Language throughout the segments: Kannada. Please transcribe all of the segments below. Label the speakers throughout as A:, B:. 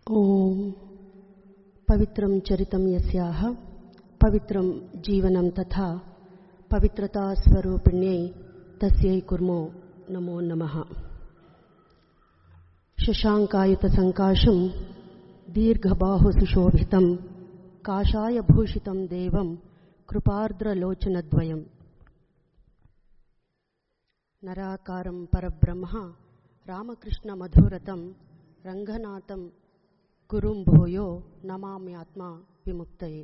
A: ॐ पवित्रं चरितं यस्याः पवित्रं जीवनं तथा पवित्रतास्वरूपिण्यै तस्यै कुर्मो नमो नमः शशाङ्कायुतसङ्काशं दीर्घबाहुसुशोभितं काषायभूषितं देवं कृपार्द्रलोचनद्वयम् नराकारं परब्रह्म रामकृष्णमधुरतं रङ्गनाथं गुरुं भूयो ನಮಾಮ್ಯಾತ್ಮ ವಿಮುಕ್ತಯೇ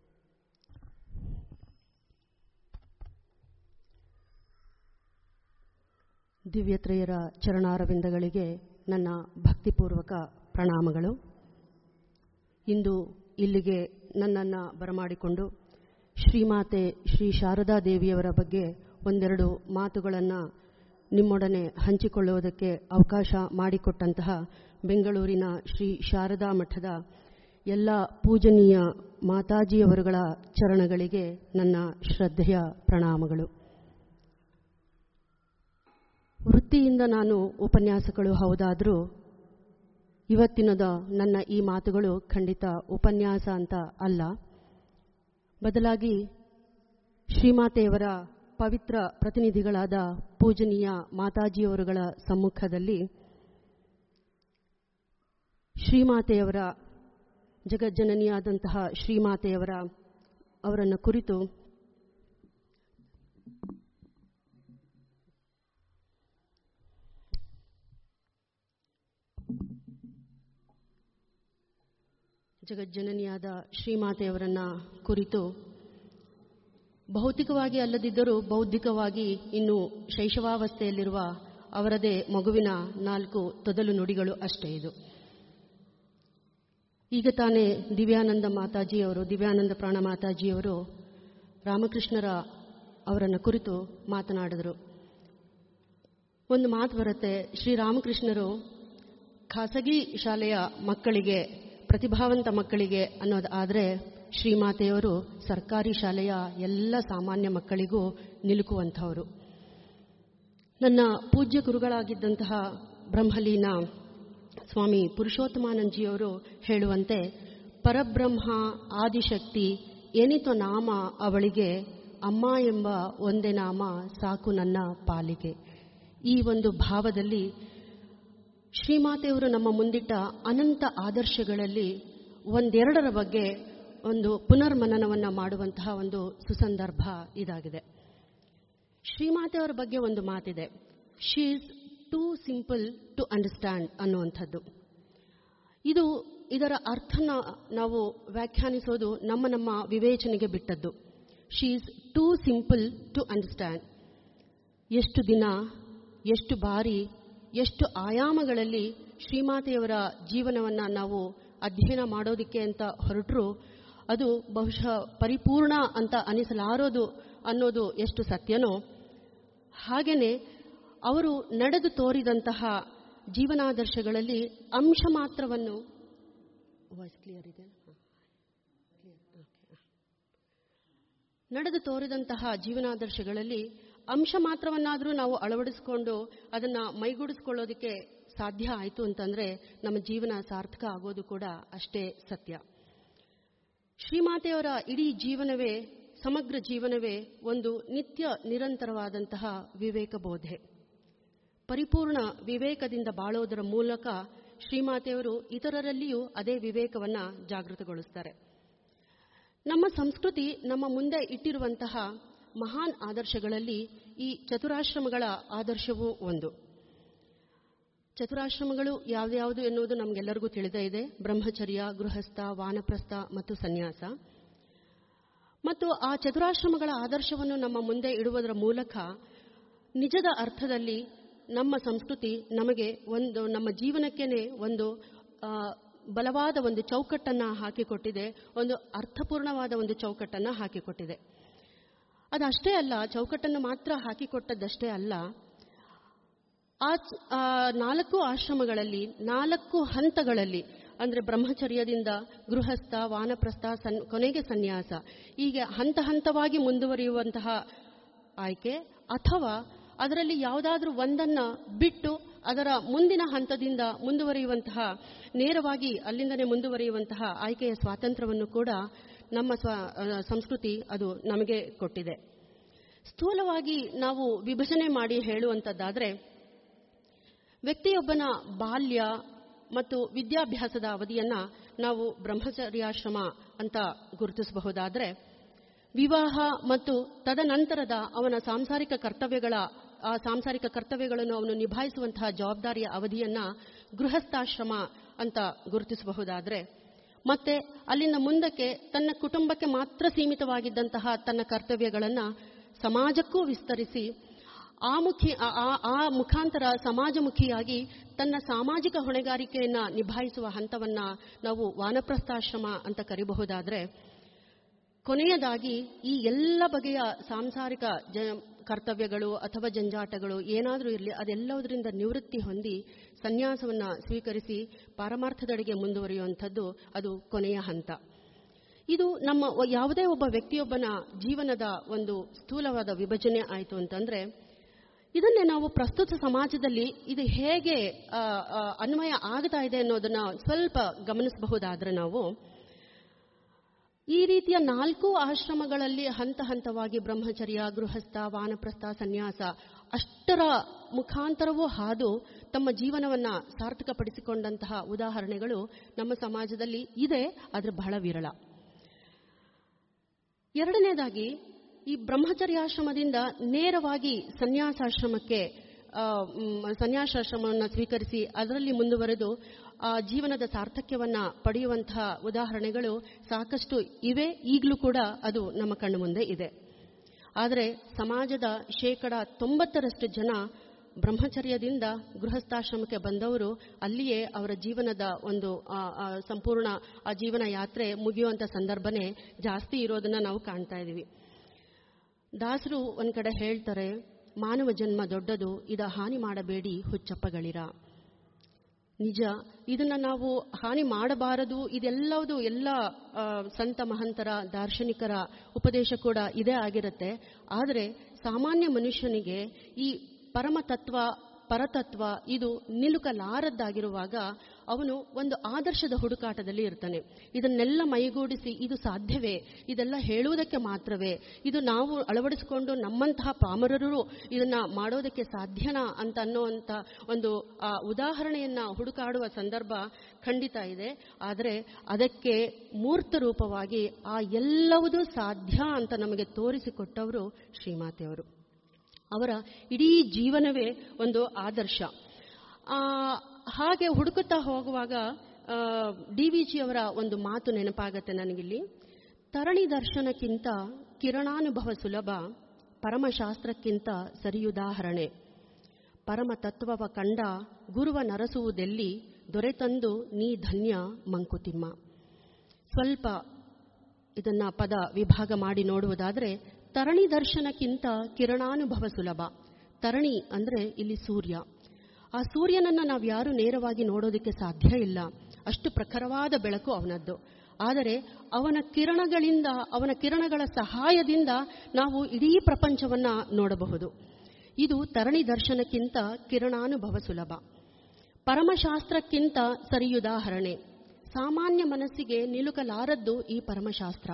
A: ದಿವ್ಯತ್ರಯರ ಚರಣಾರವಿಂದಗಳಿಗೆ ನನ್ನ ಭಕ್ತಿಪೂರ್ವಕ ಪ್ರಣಾಮಗಳು ಇಂದು ಇಲ್ಲಿಗೆ ನನ್ನನ್ನು ಬರಮಾಡಿಕೊಂಡು ಶ್ರೀಮಾತೆ ಶ್ರೀ ಶಾರದಾ ದೇವಿಯವರ ಬಗ್ಗೆ ಒಂದೆರಡು ಮಾತುಗಳನ್ನು ನಿಮ್ಮೊಡನೆ ಹಂಚಿಕೊಳ್ಳುವುದಕ್ಕೆ ಅವಕಾಶ ಮಾಡಿಕೊಟ್ಟಂತಹ ಬೆಂಗಳೂರಿನ ಶ್ರೀ ಶಾರದಾ ಮಠದ ಎಲ್ಲ ಪೂಜನೀಯ ಮಾತಾಜಿಯವರುಗಳ ಚರಣಗಳಿಗೆ ನನ್ನ ಶ್ರದ್ಧೆಯ ಪ್ರಣಾಮಗಳು ವೃತ್ತಿಯಿಂದ ನಾನು ಉಪನ್ಯಾಸಗಳು ಹೌದಾದರೂ ಇವತ್ತಿನದ ನನ್ನ ಈ ಮಾತುಗಳು ಖಂಡಿತ ಉಪನ್ಯಾಸ ಅಂತ ಅಲ್ಲ ಬದಲಾಗಿ ಶ್ರೀಮಾತೆಯವರ ಪವಿತ್ರ ಪ್ರತಿನಿಧಿಗಳಾದ ಪೂಜನೀಯ ಮಾತಾಜಿಯವರುಗಳ ಸಮ್ಮುಖದಲ್ಲಿ ಶ್ರೀಮಾತೆಯವರ ಜಗಜ್ಜನನಿಯಾದಂತಹ ಶ್ರೀಮಾತೆಯವರ ಅವರನ್ನು ಕುರಿತು ಜಗಜ್ಜನನಿಯಾದ ಶ್ರೀಮಾತೆಯವರನ್ನ ಕುರಿತು ಭೌತಿಕವಾಗಿ ಅಲ್ಲದಿದ್ದರೂ ಬೌದ್ಧಿಕವಾಗಿ ಇನ್ನು ಶೈಶವಾವಸ್ಥೆಯಲ್ಲಿರುವ ಅವರದೇ ಮಗುವಿನ ನಾಲ್ಕು ತೊದಲು ನುಡಿಗಳು ಅಷ್ಟೇ ಇದು ಈಗ ತಾನೇ ದಿವ್ಯಾನಂದ ಮಾತಾಜಿಯವರು ದಿವ್ಯಾನಂದ ಪ್ರಾಣ ಮಾತಾಜಿಯವರು ರಾಮಕೃಷ್ಣರ ಅವರನ್ನು ಕುರಿತು ಮಾತನಾಡಿದರು ಒಂದು ಮಾತು ಬರುತ್ತೆ ಶ್ರೀರಾಮಕೃಷ್ಣರು ಖಾಸಗಿ ಶಾಲೆಯ ಮಕ್ಕಳಿಗೆ ಪ್ರತಿಭಾವಂತ ಮಕ್ಕಳಿಗೆ ಅನ್ನೋದು ಆದರೆ ಶ್ರೀಮಾತೆಯವರು ಸರ್ಕಾರಿ ಶಾಲೆಯ ಎಲ್ಲ ಸಾಮಾನ್ಯ ಮಕ್ಕಳಿಗೂ ನಿಲುಕುವಂಥವರು ನನ್ನ ಪೂಜ್ಯ ಗುರುಗಳಾಗಿದ್ದಂತಹ ಬ್ರಹ್ಮಲೀನ ಸ್ವಾಮಿ ಪುರುಷೋತ್ತಮಾನಂದಜಿಯವರು ಹೇಳುವಂತೆ ಪರಬ್ರಹ್ಮ ಆದಿಶಕ್ತಿ ಏನಿತೋ ನಾಮ ಅವಳಿಗೆ ಅಮ್ಮ ಎಂಬ ಒಂದೇ ನಾಮ ಸಾಕು ನನ್ನ ಪಾಲಿಗೆ ಈ ಒಂದು ಭಾವದಲ್ಲಿ ಶ್ರೀಮಾತೆಯವರು ನಮ್ಮ ಮುಂದಿಟ್ಟ ಅನಂತ ಆದರ್ಶಗಳಲ್ಲಿ ಒಂದೆರಡರ ಬಗ್ಗೆ ಒಂದು ಪುನರ್ಮನನವನ್ನು ಮಾಡುವಂತಹ ಒಂದು ಸುಸಂದರ್ಭ ಇದಾಗಿದೆ ಶ್ರೀಮಾತೆಯವರ ಬಗ್ಗೆ ಒಂದು ಮಾತಿದೆ she is too simple to understand ಅನ್ನುವಂಥದ್ದು ಇದು ಇದರ ಅರ್ಥನ ನಾವು ವ್ಯಾಖ್ಯಾನಿಸೋದು ನಮ್ಮ ನಮ್ಮ ವಿವೇಚನೆಗೆ ಬಿಟ್ಟದ್ದು she is too simple to understand ಎಷ್ಟು ದಿನ ಎಷ್ಟು ಬಾರಿ ಎಷ್ಟು ಆಯಾಮಗಳಲ್ಲಿ ಶ್ರೀಮಾತೆಯವರ ಜೀವನವನ್ನು ನಾವು ಅಧ್ಯಯನ ಮಾಡೋದಕ್ಕೆ ಅಂತ ಹೊರಟರು ಅದು ಬಹುಶಃ ಪರಿಪೂರ್ಣ ಅಂತ ಅನಿಸಲಾರೋದು ಅನ್ನೋದು ಎಷ್ಟು ಸತ್ಯನೋ ಹಾಗೆಯೇ ಅವರು ನಡೆದು ತೋರಿದಂತಹ ಜೀವನಾದರ್ಶಗಳಲ್ಲಿ ಅಂಶ ಮಾತ್ರವನ್ನು ವಾಯ್ಸ್ ಕ್ಲಿಯರ್ ಇದೆ ನಡೆದು ತೋರಿದಂತಹ ಜೀವನಾದರ್ಶಗಳಲ್ಲಿ ಅಂಶ ಮಾತ್ರವನ್ನಾದರೂ ನಾವು ಅಳವಡಿಸಿಕೊಂಡು ಅದನ್ನು ಮೈಗೂಡಿಸ್ಕೊಳ್ಳೋದಕ್ಕೆ ಸಾಧ್ಯ ಆಯಿತು ಅಂತಂದರೆ ನಮ್ಮ ಜೀವನ ಸಾರ್ಥಕ ಆಗೋದು ಕೂಡ ಅಷ್ಟೇ ಸತ್ಯ ಶ್ರೀಮಾತೆಯವರ ಇಡೀ ಜೀವನವೇ ಸಮಗ್ರ ಜೀವನವೇ ಒಂದು ನಿತ್ಯ ನಿರಂತರವಾದಂತಹ ವಿವೇಕ ಬೋಧೆ ಪರಿಪೂರ್ಣ ವಿವೇಕದಿಂದ ಬಾಳೋದರ ಮೂಲಕ ಶ್ರೀಮಾತೆಯವರು ಇತರರಲ್ಲಿಯೂ ಅದೇ ವಿವೇಕವನ್ನು ಜಾಗೃತಗೊಳಿಸ್ತಾರೆ ನಮ್ಮ ಸಂಸ್ಕೃತಿ ನಮ್ಮ ಮುಂದೆ ಇಟ್ಟಿರುವಂತಹ ಮಹಾನ್ ಆದರ್ಶಗಳಲ್ಲಿ ಈ ಚತುರಾಶ್ರಮಗಳ ಆದರ್ಶವೂ ಒಂದು ಚತುರಾಶ್ರಮಗಳು ಯಾವ್ದ್ಯಾವುದು ಎನ್ನುವುದು ನಮಗೆಲ್ಲರಿಗೂ ತಿಳಿದೇ ಇದೆ ಬ್ರಹ್ಮಚರ್ಯ ಗೃಹಸ್ಥ ವಾನಪ್ರಸ್ಥ ಮತ್ತು ಸನ್ಯಾಸ ಮತ್ತು ಆ ಚತುರಾಶ್ರಮಗಳ ಆದರ್ಶವನ್ನು ನಮ್ಮ ಮುಂದೆ ಇಡುವುದರ ಮೂಲಕ ನಿಜದ ಅರ್ಥದಲ್ಲಿ ನಮ್ಮ ಸಂಸ್ಕೃತಿ ನಮಗೆ ಒಂದು ನಮ್ಮ ಜೀವನಕ್ಕೇನೆ ಒಂದು ಬಲವಾದ ಒಂದು ಚೌಕಟ್ಟನ್ನು ಹಾಕಿಕೊಟ್ಟಿದೆ ಒಂದು ಅರ್ಥಪೂರ್ಣವಾದ ಒಂದು ಚೌಕಟ್ಟನ್ನು ಹಾಕಿಕೊಟ್ಟಿದೆ ಅದಷ್ಟೇ ಅಲ್ಲ ಚೌಕಟ್ಟನ್ನು ಮಾತ್ರ ಹಾಕಿಕೊಟ್ಟದ್ದಷ್ಟೇ ಅಲ್ಲ ಆ ನಾಲ್ಕು ಆಶ್ರಮಗಳಲ್ಲಿ ನಾಲ್ಕು ಹಂತಗಳಲ್ಲಿ ಅಂದರೆ ಬ್ರಹ್ಮಚರ್ಯದಿಂದ ಗೃಹಸ್ಥ ವಾನಪ್ರಸ್ಥ ಸನ್ ಕೊನೆಗೆ ಸನ್ಯಾಸ ಹೀಗೆ ಹಂತ ಹಂತವಾಗಿ ಮುಂದುವರಿಯುವಂತಹ ಆಯ್ಕೆ ಅಥವಾ ಅದರಲ್ಲಿ ಯಾವುದಾದ್ರೂ ಒಂದನ್ನು ಬಿಟ್ಟು ಅದರ ಮುಂದಿನ ಹಂತದಿಂದ ಮುಂದುವರಿಯುವಂತಹ ನೇರವಾಗಿ ಅಲ್ಲಿಂದನೇ ಮುಂದುವರಿಯುವಂತಹ ಆಯ್ಕೆಯ ಸ್ವಾತಂತ್ರ್ಯವನ್ನು ಕೂಡ ನಮ್ಮ ಸ್ವ ಆ, ಸಂಸ್ಕೃತಿ ಅದು ನಮಗೆ ಕೊಟ್ಟಿದೆ ಸ್ಥೂಲವಾಗಿ ನಾವು ವಿಭಜನೆ ಮಾಡಿ ಹೇಳುವಂಥದ್ದಾದರೆ ವ್ಯಕ್ತಿಯೊಬ್ಬನ ಬಾಲ್ಯ ಮತ್ತು ವಿದ್ಯಾಭ್ಯಾಸದ ಅವಧಿಯನ್ನ ನಾವು ಬ್ರಹ್ಮಚರ್ಯಾಶ್ರಮ ಅಂತ ಗುರುತಿಸಬಹುದಾದರೆ ವಿವಾಹ ಮತ್ತು ತದನಂತರದ ಅವನ ಸಾಂಸಾರಿಕ ಕರ್ತವ್ಯಗಳ ಆ ಸಾಂಸಾರಿಕ ಕರ್ತವ್ಯಗಳನ್ನು ಅವನು ನಿಭಾಯಿಸುವಂತಹ ಜವಾಬ್ದಾರಿಯ ಅವಧಿಯನ್ನ ಗೃಹಸ್ಥಾಶ್ರಮ ಅಂತ ಗುರುತಿಸಬಹುದಾದರೆ ಮತ್ತೆ ಅಲ್ಲಿಂದ ಮುಂದಕ್ಕೆ ತನ್ನ ಕುಟುಂಬಕ್ಕೆ ಮಾತ್ರ ಸೀಮಿತವಾಗಿದ್ದಂತಹ ತನ್ನ ಕರ್ತವ್ಯಗಳನ್ನು ಸಮಾಜಕ್ಕೂ ವಿಸ್ತರಿಸಿ ಆ ಮುಖಿ ಆ- ಆ- ಆ ಮುಖಾಂತರ ಸಮಾಜಮುಖಿಯಾಗಿ ತನ್ನ ಸಾಮಾಜಿಕ ಹೊಣೆಗಾರಿಕೆಯನ್ನ ನಿಭಾಯಿಸುವ ಹಂತವನ್ನ ನಾವು ವಾನಪ್ರಸ್ಥಾಶ್ರಮ ಅಂತ ಕರಿಬಹುದಾದ್ರೆ ಕೊನೆಯದಾಗಿ ಈ ಎಲ್ಲ ಬಗೆಯ ಸಾಂಸಾರಿಕ ಜ ಕರ್ತವ್ಯಗಳು ಅಥವಾ ಜಂಜಾಟಗಳು ಏನಾದರೂ ಇರಲಿ ಅದೆಲ್ಲದರಿಂದ ನಿವೃತ್ತಿ ಹೊಂದಿ ಸನ್ಯಾಸವನ್ನ ಸ್ವೀಕರಿಸಿ ಪಾರಮಾರ್ಥದೆಡೆಗೆ ಮುಂದುವರಿಯುವಂಥದ್ದು ಅದು ಕೊನೆಯ ಹಂತ ಇದು ನಮ್ಮ ಒ- ಯಾವುದೇ ಒಬ್ಬ ವ್ಯಕ್ತಿಯೊಬ್ಬನ ಜೀವನದ ಒಂದು ಸ್ಥೂಲವಾದ ವಿಭಜನೆ ಆಯಿತು ಅಂತಂದ್ರೆ ಇದನ್ನೇ ನಾವು ಪ್ರಸ್ತುತ ಸಮಾಜದಲ್ಲಿ ಇದು ಹೇಗೆ ಆ, ಆ, ಅನ್ವಯ ಆಗ್ತಾ ಇದೆ ಅನ್ನೋದನ್ನ ಸ್ವಲ್ಪ ಗಮನಿಸಬಹುದಾದ್ರೆ ನಾವು ಈ ರೀತಿಯ ನಾಲ್ಕು ಆಶ್ರಮಗಳಲ್ಲಿ ಹಂತ ಹಂತವಾಗಿ ಬ್ರಹ್ಮಚರ್ಯ ಗೃಹಸ್ಥ ವಾನಪ್ರಸ್ಥ ಸನ್ಯಾಸ ಅಷ್ಟರ ಮುಖಾಂತರವೂ ಹಾದು ತಮ್ಮ ಜೀವನವನ್ನ ಸಾರ್ಥಕಪಡಿಸಿಕೊಂಡಂತಹ ಉದಾಹರಣೆಗಳು ನಮ್ಮ ಸಮಾಜದಲ್ಲಿ ಇದೆ ಆದರೆ ಬಹಳ ವಿರಳ ಎರಡನೇದಾಗಿ ಈ ಬ್ರಹ್ಮಚರ್ಯಾಶ್ರಮದಿಂದ ನೇರವಾಗಿ ಸನ್ಯಾಸಾಶ್ರಮಕ್ಕೆ ಆ, ಮ್, ಸನ್ಯಾಸಾಶ್ರಮವನ್ನು ಸ್ವೀಕರಿಸಿ ಅದರಲ್ಲಿ ಮುಂದುವರೆದು ಆ ಜೀವನದ ಸಾರ್ಥಕ್ಯವನ್ನ ಪಡೆಯುವಂತಹ ಉದಾಹರಣೆಗಳು ಸಾಕಷ್ಟು ಇವೆ ಈಗಲೂ ಕೂಡ ಅದು ನಮ್ಮ ಕಣ್ಣು ಮುಂದೆ ಇದೆ ಆದರೆ ಸಮಾಜದ ಶೇಕಡ ತೊಂಬತ್ತರಷ್ಟು ಜನ ಬ್ರಹ್ಮಚರ್ಯದಿಂದ ಗೃಹಸ್ಥಾಶ್ರಮಕ್ಕೆ ಬಂದವರು ಅಲ್ಲಿಯೇ ಅವರ ಜೀವನದ ಒಂದು ಆ, ಆ, ಸಂಪೂರ್ಣ ಆ ಜೀವನ ಯಾತ್ರೆ ಮುಗಿಯುವಂಥ ಸಂದರ್ಭನೇ ಜಾಸ್ತಿ ಇರೋದನ್ನ ನಾವು ಕಾಣ್ತಾ ಇದ್ದೀವಿ ದಾಸರು ಒಂದ್ ಕಡೆ ಹೇಳ್ತಾರೆ ಮಾನವ ಜನ್ಮ ದೊಡ್ಡದು ಇದ ಹಾನಿ ಮಾಡಬೇಡಿ ಹುಚ್ಚಪ್ಪಗಳಿರ ನಿಜ ಇದನ್ನ ನಾವು ಹಾನಿ ಮಾಡಬಾರದು ಇದೆಲ್ಲವುದು ಎಲ್ಲ ಆ, ಸಂತ ಮಹಂತರ ದಾರ್ಶನಿಕರ ಉಪದೇಶ ಕೂಡ ಇದೇ ಆಗಿರುತ್ತೆ ಆದರೆ ಸಾಮಾನ್ಯ ಮನುಷ್ಯನಿಗೆ ಈ ಪರಮತತ್ವ ಪರತತ್ವ ಇದು ನಿಲುಕಲಾರದ್ದಾಗಿರುವಾಗ ಅವನು ಒಂದು ಆದರ್ಶದ ಹುಡುಕಾಟದಲ್ಲಿ ಇರ್ತಾನೆ ಇದನ್ನೆಲ್ಲ ಮೈಗೂಡಿಸಿ ಇದು ಸಾಧ್ಯವೇ ಇದೆಲ್ಲ ಹೇಳುವುದಕ್ಕೆ ಮಾತ್ರವೇ ಇದು ನಾವು ಅಳವಡಿಸಿಕೊಂಡು ನಮ್ಮಂತಹ ಪಾಮರರು ಇದನ್ನ ಮಾಡೋದಕ್ಕೆ ಸಾಧ್ಯನಾ ಅಂತ ಅನ್ನುವಂಥ ಒಂದು ಆ ಉದಾಹರಣೆಯನ್ನ ಹುಡುಕಾಡುವ ಸಂದರ್ಭ ಖಂಡಿತ ಇದೆ ಆದರೆ ಅದಕ್ಕೆ ಮೂರ್ತ ರೂಪವಾಗಿ ಆ ಎಲ್ಲವುದೂ ಸಾಧ್ಯ ಅಂತ ನಮಗೆ ತೋರಿಸಿಕೊಟ್ಟವರು ಶ್ರೀಮಾತೆಯವರು ಅವರ ಇಡೀ ಜೀವನವೇ ಒಂದು ಆದರ್ಶ ಆ, ಹಾಗೆ ಹುಡುಕುತ್ತಾ ಹೋಗುವಾಗ ಡಿ ವಿ ಜಿ ಅವರ ಒಂದು ಮಾತು ನೆನಪಾಗತ್ತೆ ನನಗಿಲ್ಲಿ ತರಣಿ ದರ್ಶನಕ್ಕಿಂತ ಕಿರಣಾನುಭವ ಸುಲಭ ಪರಮಶಾಸ್ತ್ರಕ್ಕಿಂತ ಸರಿಯುದಾಹರಣೆ ಪರಮ ತತ್ವವ ಕಂಡ ಗುರುವ ನರಸುವುದೆಲ್ಲಿ ದೊರೆತಂದು ನೀ ಧನ್ಯ ಮಂಕುತಿಮ್ಮ ಸ್ವಲ್ಪ ಇದನ್ನ ಪದ ವಿಭಾಗ ಮಾಡಿ ನೋಡುವುದಾದರೆ ತರಣಿ ದರ್ಶನಕ್ಕಿಂತ ಕಿರಣಾನುಭವ ಸುಲಭ ತರಣಿ ಅಂದ್ರೆ ಇಲ್ಲಿ ಸೂರ್ಯ ಆ ಸೂರ್ಯನನ್ನ ನಾವು ಯಾರು ನೇರವಾಗಿ ನೋಡೋದಕ್ಕೆ ಸಾಧ್ಯ ಇಲ್ಲ ಅಷ್ಟು ಪ್ರಖರವಾದ ಬೆಳಕು ಅವನದ್ದು ಆದರೆ ಅವನ ಕಿರಣಗಳಿಂದ ಅವನ ಕಿರಣಗಳ ಸಹಾಯದಿಂದ ನಾವು ಇಡೀ ಪ್ರಪಂಚವನ್ನ ನೋಡಬಹುದು ಇದು ತರಣಿ ದರ್ಶನಕ್ಕಿಂತ ಕಿರಣಾನುಭವ ಸುಲಭ ಪರಮಶಾಸ್ತ್ರಕ್ಕಿಂತ ಸರಿಯುದಾಹರಣೆ ಸಾಮಾನ್ಯ ಮನಸ್ಸಿಗೆ ನಿಲುಕಲಾರದ್ದು ಈ ಪರಮಶಾಸ್ತ್ರ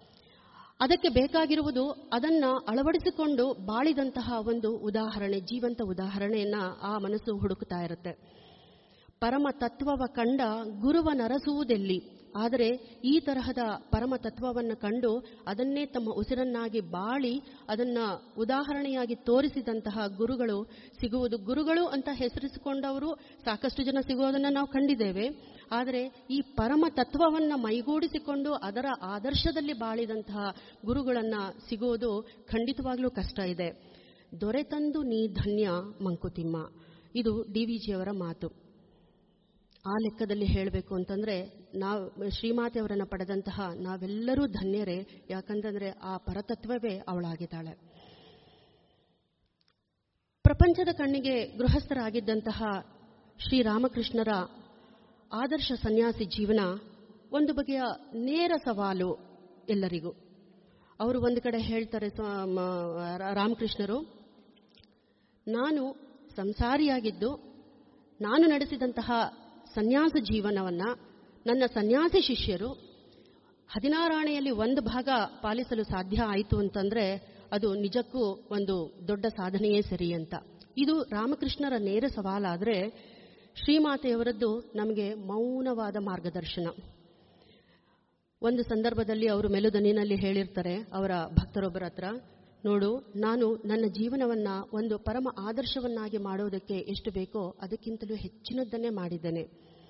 A: ಅದಕ್ಕೆ ಬೇಕಾಗಿರುವುದು ಅದನ್ನ ಅಳವಡಿಸಿಕೊಂಡು ಬಾಳಿದಂತಹ ಒಂದು ಉದಾಹರಣೆ ಜೀವಂತ ಉದಾಹರಣೆಯನ್ನ ಆ ಮನಸ್ಸು ಹುಡುಕ್ತಾ ಇರುತ್ತೆ ಪರಮ ತತ್ವವ ಕಂಡ ಗುರುವ ನರಸುವುದೆಲ್ಲಿ ಆದರೆ ಈ ತರಹದ ಪರಮ ತತ್ವವನ್ನು ಕಂಡು ಅದನ್ನೇ ತಮ್ಮ ಉಸಿರನ್ನಾಗಿ ಬಾಳಿ ಅದನ್ನ ಉದಾಹರಣೆಯಾಗಿ ತೋರಿಸಿದಂತಹ ಗುರುಗಳು ಸಿಗುವುದು ಗುರುಗಳು ಅಂತ ಹೆಸರಿಸಿಕೊಂಡವರು ಸಾಕಷ್ಟು ಜನ ಸಿಗುವುದನ್ನು ನಾವು ಕಂಡಿದ್ದೇವೆ ಆದರೆ ಈ ಪರಮ ತತ್ವವನ್ನು ಮೈಗೂಡಿಸಿಕೊಂಡು ಅದರ ಆದರ್ಶದಲ್ಲಿ ಬಾಳಿದಂತಹ ಗುರುಗಳನ್ನ ಸಿಗುವುದು ಖಂಡಿತವಾಗ್ಲೂ ಕಷ್ಟ ಇದೆ ದೊರೆತಂದು ನೀ ಧನ್ಯ ಮಂಕುತಿಮ್ಮ ಇದು ಡಿ ವಿ ಜಿಯವರ ಮಾತು ಆ ಲೆಕ್ಕದಲ್ಲಿ ಹೇಳಬೇಕು ಅಂತಂದ್ರೆ ನಾವು ಶ್ರೀಮಾತೆಯವರನ್ನ ಪಡೆದಂತಹ ನಾವೆಲ್ಲರೂ ಧನ್ಯರೇ ಯಾಕಂತಂದ್ರೆ ಆ ಪರತತ್ವವೇ ಅವಳಾಗಿದ್ದಾಳೆ ಪ್ರಪಂಚದ ಕಣ್ಣಿಗೆ ಗೃಹಸ್ಥರಾಗಿದ್ದಂತಹ ಶ್ರೀರಾಮಕೃಷ್ಣರ ಆದರ್ಶ ಸನ್ಯಾಸಿ ಜೀವನ ಒಂದು ಬಗೆಯ ನೇರ ಸವಾಲು ಎಲ್ಲರಿಗೂ ಅವರು ಒಂದು ಕಡೆ ಹೇಳ್ತಾರೆ ಸ್ವ- ಮ- ರಾ- ರಾಮಕೃಷ್ಣರು ನಾನು ಸಂಸಾರಿಯಾಗಿದ್ದು ನಾನು ನಡೆಸಿದಂತಹ ಸನ್ಯಾಸ ಜೀವನವನ್ನು ನನ್ನ ಸನ್ಯಾಸಿ ಶಿಷ್ಯರು ಹದಿನಾರಾಣೆಯಲ್ಲಿ ಒಂದು ಭಾಗ ಪಾಲಿಸಲು ಸಾಧ್ಯ ಆಯಿತು ಅಂತಂದ್ರೆ ಅದು ನಿಜಕ್ಕೂ ಒಂದು ದೊಡ್ಡ ಸಾಧನೆಯೇ ಸರಿ ಅಂತ ಇದು ರಾಮಕೃಷ್ಣರ ನೇರ ಸವಾಲಾದರೆ ಶ್ರೀಮಾತೆಯವರದ್ದು ನಮಗೆ ಮೌನವಾದ ಮಾರ್ಗದರ್ಶನ ಒಂದು ಸಂದರ್ಭದಲ್ಲಿ ಅವರು ಮೆಲುದನಿನಲ್ಲಿ ಹೇಳಿರ್ತಾರೆ ಅವರ ಭಕ್ತರೊಬ್ಬರ ಹತ್ರ ನೋಡು ನಾನು ನನ್ನ ಜೀವನವನ್ನ ಒಂದು ಪರಮ ಆದರ್ಶವನ್ನಾಗಿ ಮಾಡೋದಕ್ಕೆ ಎಷ್ಟು ಬೇಕೋ ಅದಕ್ಕಿಂತಲೂ ಹೆಚ್ಚಿನದ್ದನ್ನೇ ಮಾಡಿದ್ದೇನೆ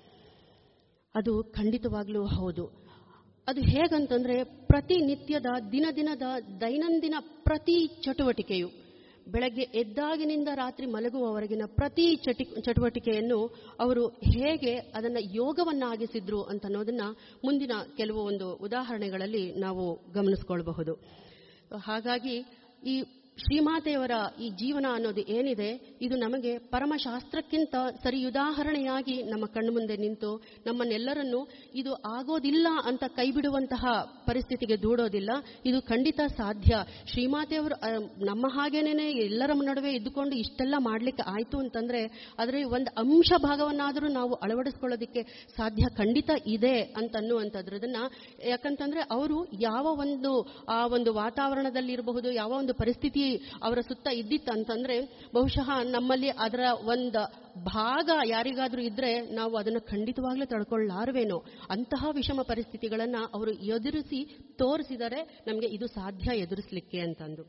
A: ಅದು ಖಂಡಿತವಾಗ್ಲೂ ಹೌದು ಅದು ಹೇಗಂತಂದ್ರೆ ಪ್ರತಿನಿತ್ಯದ ದಿನ ದಿನದ ದೈನಂದಿನ ಪ್ರತಿ ಚಟುವಟಿಕೆಯು ಬೆಳಗ್ಗೆ ಎದ್ದಾಗಿನಿಂದ ರಾತ್ರಿ ಮಲಗುವವರೆಗಿನ ಪ್ರತಿ ಚಟಿ ಚಟುವಟಿಕೆಯನ್ನು ಅವರು ಹೇಗೆ ಅದನ್ನು ಯೋಗವನ್ನಾಗಿಸಿದ್ರು ಅಂತ ಅನ್ನೋದನ್ನ ಮುಂದಿನ ಕೆಲವು ಒಂದು ಉದಾಹರಣೆಗಳಲ್ಲಿ ನಾವು ಗಮನಿಸ್ಕೊಳ್ಬಹುದು ಹಾಗಾಗಿ ಈ ಶ್ರೀಮಾತೆಯವರ ಈ ಜೀವನ ಅನ್ನೋದು ಏನಿದೆ ಇದು ನಮಗೆ ಪರಮಶಾಸ್ತ್ರಕ್ಕಿಂತ ಸರಿ ಉದಾಹರಣೆಯಾಗಿ ನಮ್ಮ ಕಣ್ಣು ಮುಂದೆ ನಿಂತು ನಮ್ಮನ್ನೆಲ್ಲರನ್ನು ಇದು ಆಗೋದಿಲ್ಲ ಅಂತ ಕೈ ಬಿಡುವಂತಹ ಪರಿಸ್ಥಿತಿಗೆ ದೂಡೋದಿಲ್ಲ ಇದು ಖಂಡಿತ ಸಾಧ್ಯ ಶ್ರೀಮಾತೆಯವರು ಆ, ನಮ್ಮ ಹಾಗೇನೆ ಎಲ್ಲರ ನಡುವೆ ಇದ್ದುಕೊಂಡು ಇಷ್ಟೆಲ್ಲ ಮಾಡಲಿಕ್ಕೆ ಆಯ್ತು ಅಂತಂದ್ರೆ ಅದರ ಒಂದು ಅಂಶ ಭಾಗವನ್ನಾದರೂ ನಾವು ಅಳವಡಿಸ್ಕೊಳ್ಳೋದಕ್ಕೆ ಸಾಧ್ಯ ಖಂಡಿತ ಇದೆ ಅಂತ ಅನ್ನುವಂಥದ್ರದನ್ನ ಯಾಕಂತಂದ್ರೆ ಅವರು ಯಾವ ಒಂದು ಆ ಒಂದು ವಾತಾವರಣದಲ್ಲಿ ಇರಬಹುದು ಯಾವ ಒಂದು ಪರಿಸ್ಥಿತಿ ಅವರ ಸುತ್ತ ಇದ್ದಿತ್ತು ಅಂತಂದ್ರೆ ಬಹುಶಃ ನಮ್ಮಲ್ಲಿ ಅದರ ಒಂದು ಭಾಗ ಯಾರಿಗಾದ್ರೂ ಇದ್ರೆ ನಾವು ಅದನ್ನು ಖಂಡಿತವಾಗ್ಲೂ ತಡ್ಕೊಳ್ಳಾರ್ವೇನೋ ಅಂತಹ ವಿಷಮ ಪರಿಸ್ಥಿತಿಗಳನ್ನ ಅವರು ಎದುರಿಸಿ ತೋರಿಸಿದರೆ ನಮಗೆ ಇದು ಸಾಧ್ಯ ಎದುರಿಸಲಿಕ್ಕೆ ಅಂತಂದು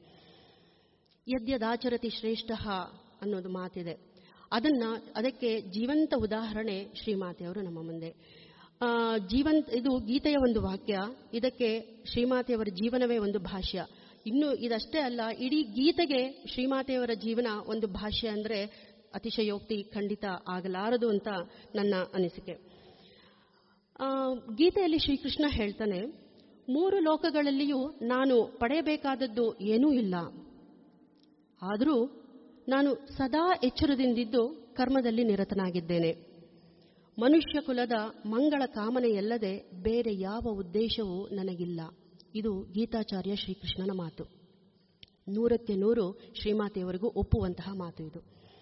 A: ಯದ್ಯದಾಚರತಿ ಶ್ರೇಷ್ಠ ಅನ್ನೋದು ಮಾತಿದೆ ಅದನ್ನ ಅದಕ್ಕೆ ಜೀವಂತ ಉದಾಹರಣೆ ಶ್ರೀಮಾತೆಯವರು ನಮ್ಮ ಮುಂದೆ ಆ, ಜೀವಂತ ಇದು ಗೀತೆಯ ಒಂದು ವಾಕ್ಯ ಇದಕ್ಕೆ ಶ್ರೀಮಾತೆಯವರ ಜೀವನವೇ ಒಂದು ಭಾಷ್ಯ ಇನ್ನು ಇದಷ್ಟೇ ಅಲ್ಲ ಇಡೀ ಗೀತೆಗೆ ಶ್ರೀಮಾತೆಯವರ ಜೀವನ ಒಂದು ಭಾಷ್ಯ ಅಂದ್ರೆ ಅತಿಶಯೋಕ್ತಿ ಖಂಡಿತ ಆಗಲಾರದು ಅಂತ ನನ್ನ ಅನಿಸಿಕೆ ಆ, ಗೀತೆಯಲ್ಲಿ ಶ್ರೀಕೃಷ್ಣ ಹೇಳ್ತಾನೆ ಮೂರು ಲೋಕಗಳಲ್ಲಿಯೂ ನಾನು ಪಡೆಯಬೇಕಾದದ್ದು ಏನೂ ಇಲ್ಲ ಆದರೂ ನಾನು ಸದಾ ಎಚ್ಚರದಿಂದಿದ್ದು ಕರ್ಮದಲ್ಲಿ ನಿರತನಾಗಿದ್ದೇನೆ ಮನುಷ್ಯ ಕುಲದ ಮಂಗಳ ಕಾಮನೆಯಲ್ಲದೆ ಬೇರೆ ಯಾವ ಉದ್ದೇಶವೂ ನನಗಿಲ್ಲ ಇದು ಗೀತಾಚಾರ್ಯ ಶ್ರೀಕೃಷ್ಣನ ಮಾತು ನೂರಕ್ಕೆ ನೂರು ಶ್ರೀಮಾತೆಯವರಿಗೂ ಒಪ್ಪುವಂತಹ ಮಾತು ಇದು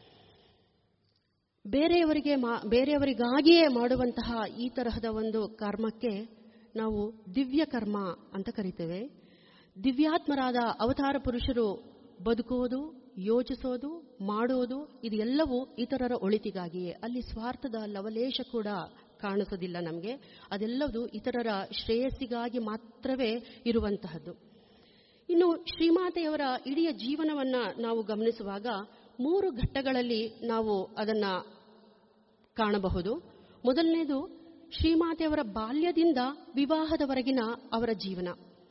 A: ಬೇರೆಯವರಿಗೆ ಮಾ ಬೇರೆಯವರಿಗಾಗಿಯೇ ಮಾಡುವಂತಹ ಈ ತರಹದ ಒಂದು ಕರ್ಮಕ್ಕೆ ನಾವು ದಿವ್ಯ ಕರ್ಮ ಅಂತ ಕರಿತೇವೆ ದಿವ್ಯಾತ್ಮರಾದ ಅವತಾರ ಪುರುಷರು ಬದುಕುವುದು ಯೋಚಿಸೋದು ಮಾಡುವುದು ಇದೆಲ್ಲವೂ ಇತರರ ಒಳಿತಿಗಾಗಿಯೇ ಅಲ್ಲಿ ಸ್ವಾರ್ಥದ ಲವಲೇಶ ಕೂಡ ಕಾಣಿಸೋದಿಲ್ಲ ನಮಗೆ ಅದೆಲ್ಲವೂ ಇತರರ ಶ್ರೇಯಸ್ಸಿಗಾಗಿ ಮಾತ್ರವೇ ಇರುವಂತಹದ್ದು ಇನ್ನು ಶ್ರೀಮಾತೆಯವರ ಇಡೀ ಜೀವನವನ್ನ ನಾವು ಗಮನಿಸುವಾಗ ಮೂರು ಘಟ್ಟಗಳಲ್ಲಿ ನಾವು ಅದನ್ನ ಕಾಣಬಹುದು ಮೊದಲನೇದು ಶ್ರೀಮಾತೆಯವರ ಬಾಲ್ಯದಿಂದ ವಿವಾಹದವರೆಗಿನ ಅವರ ಜೀವನ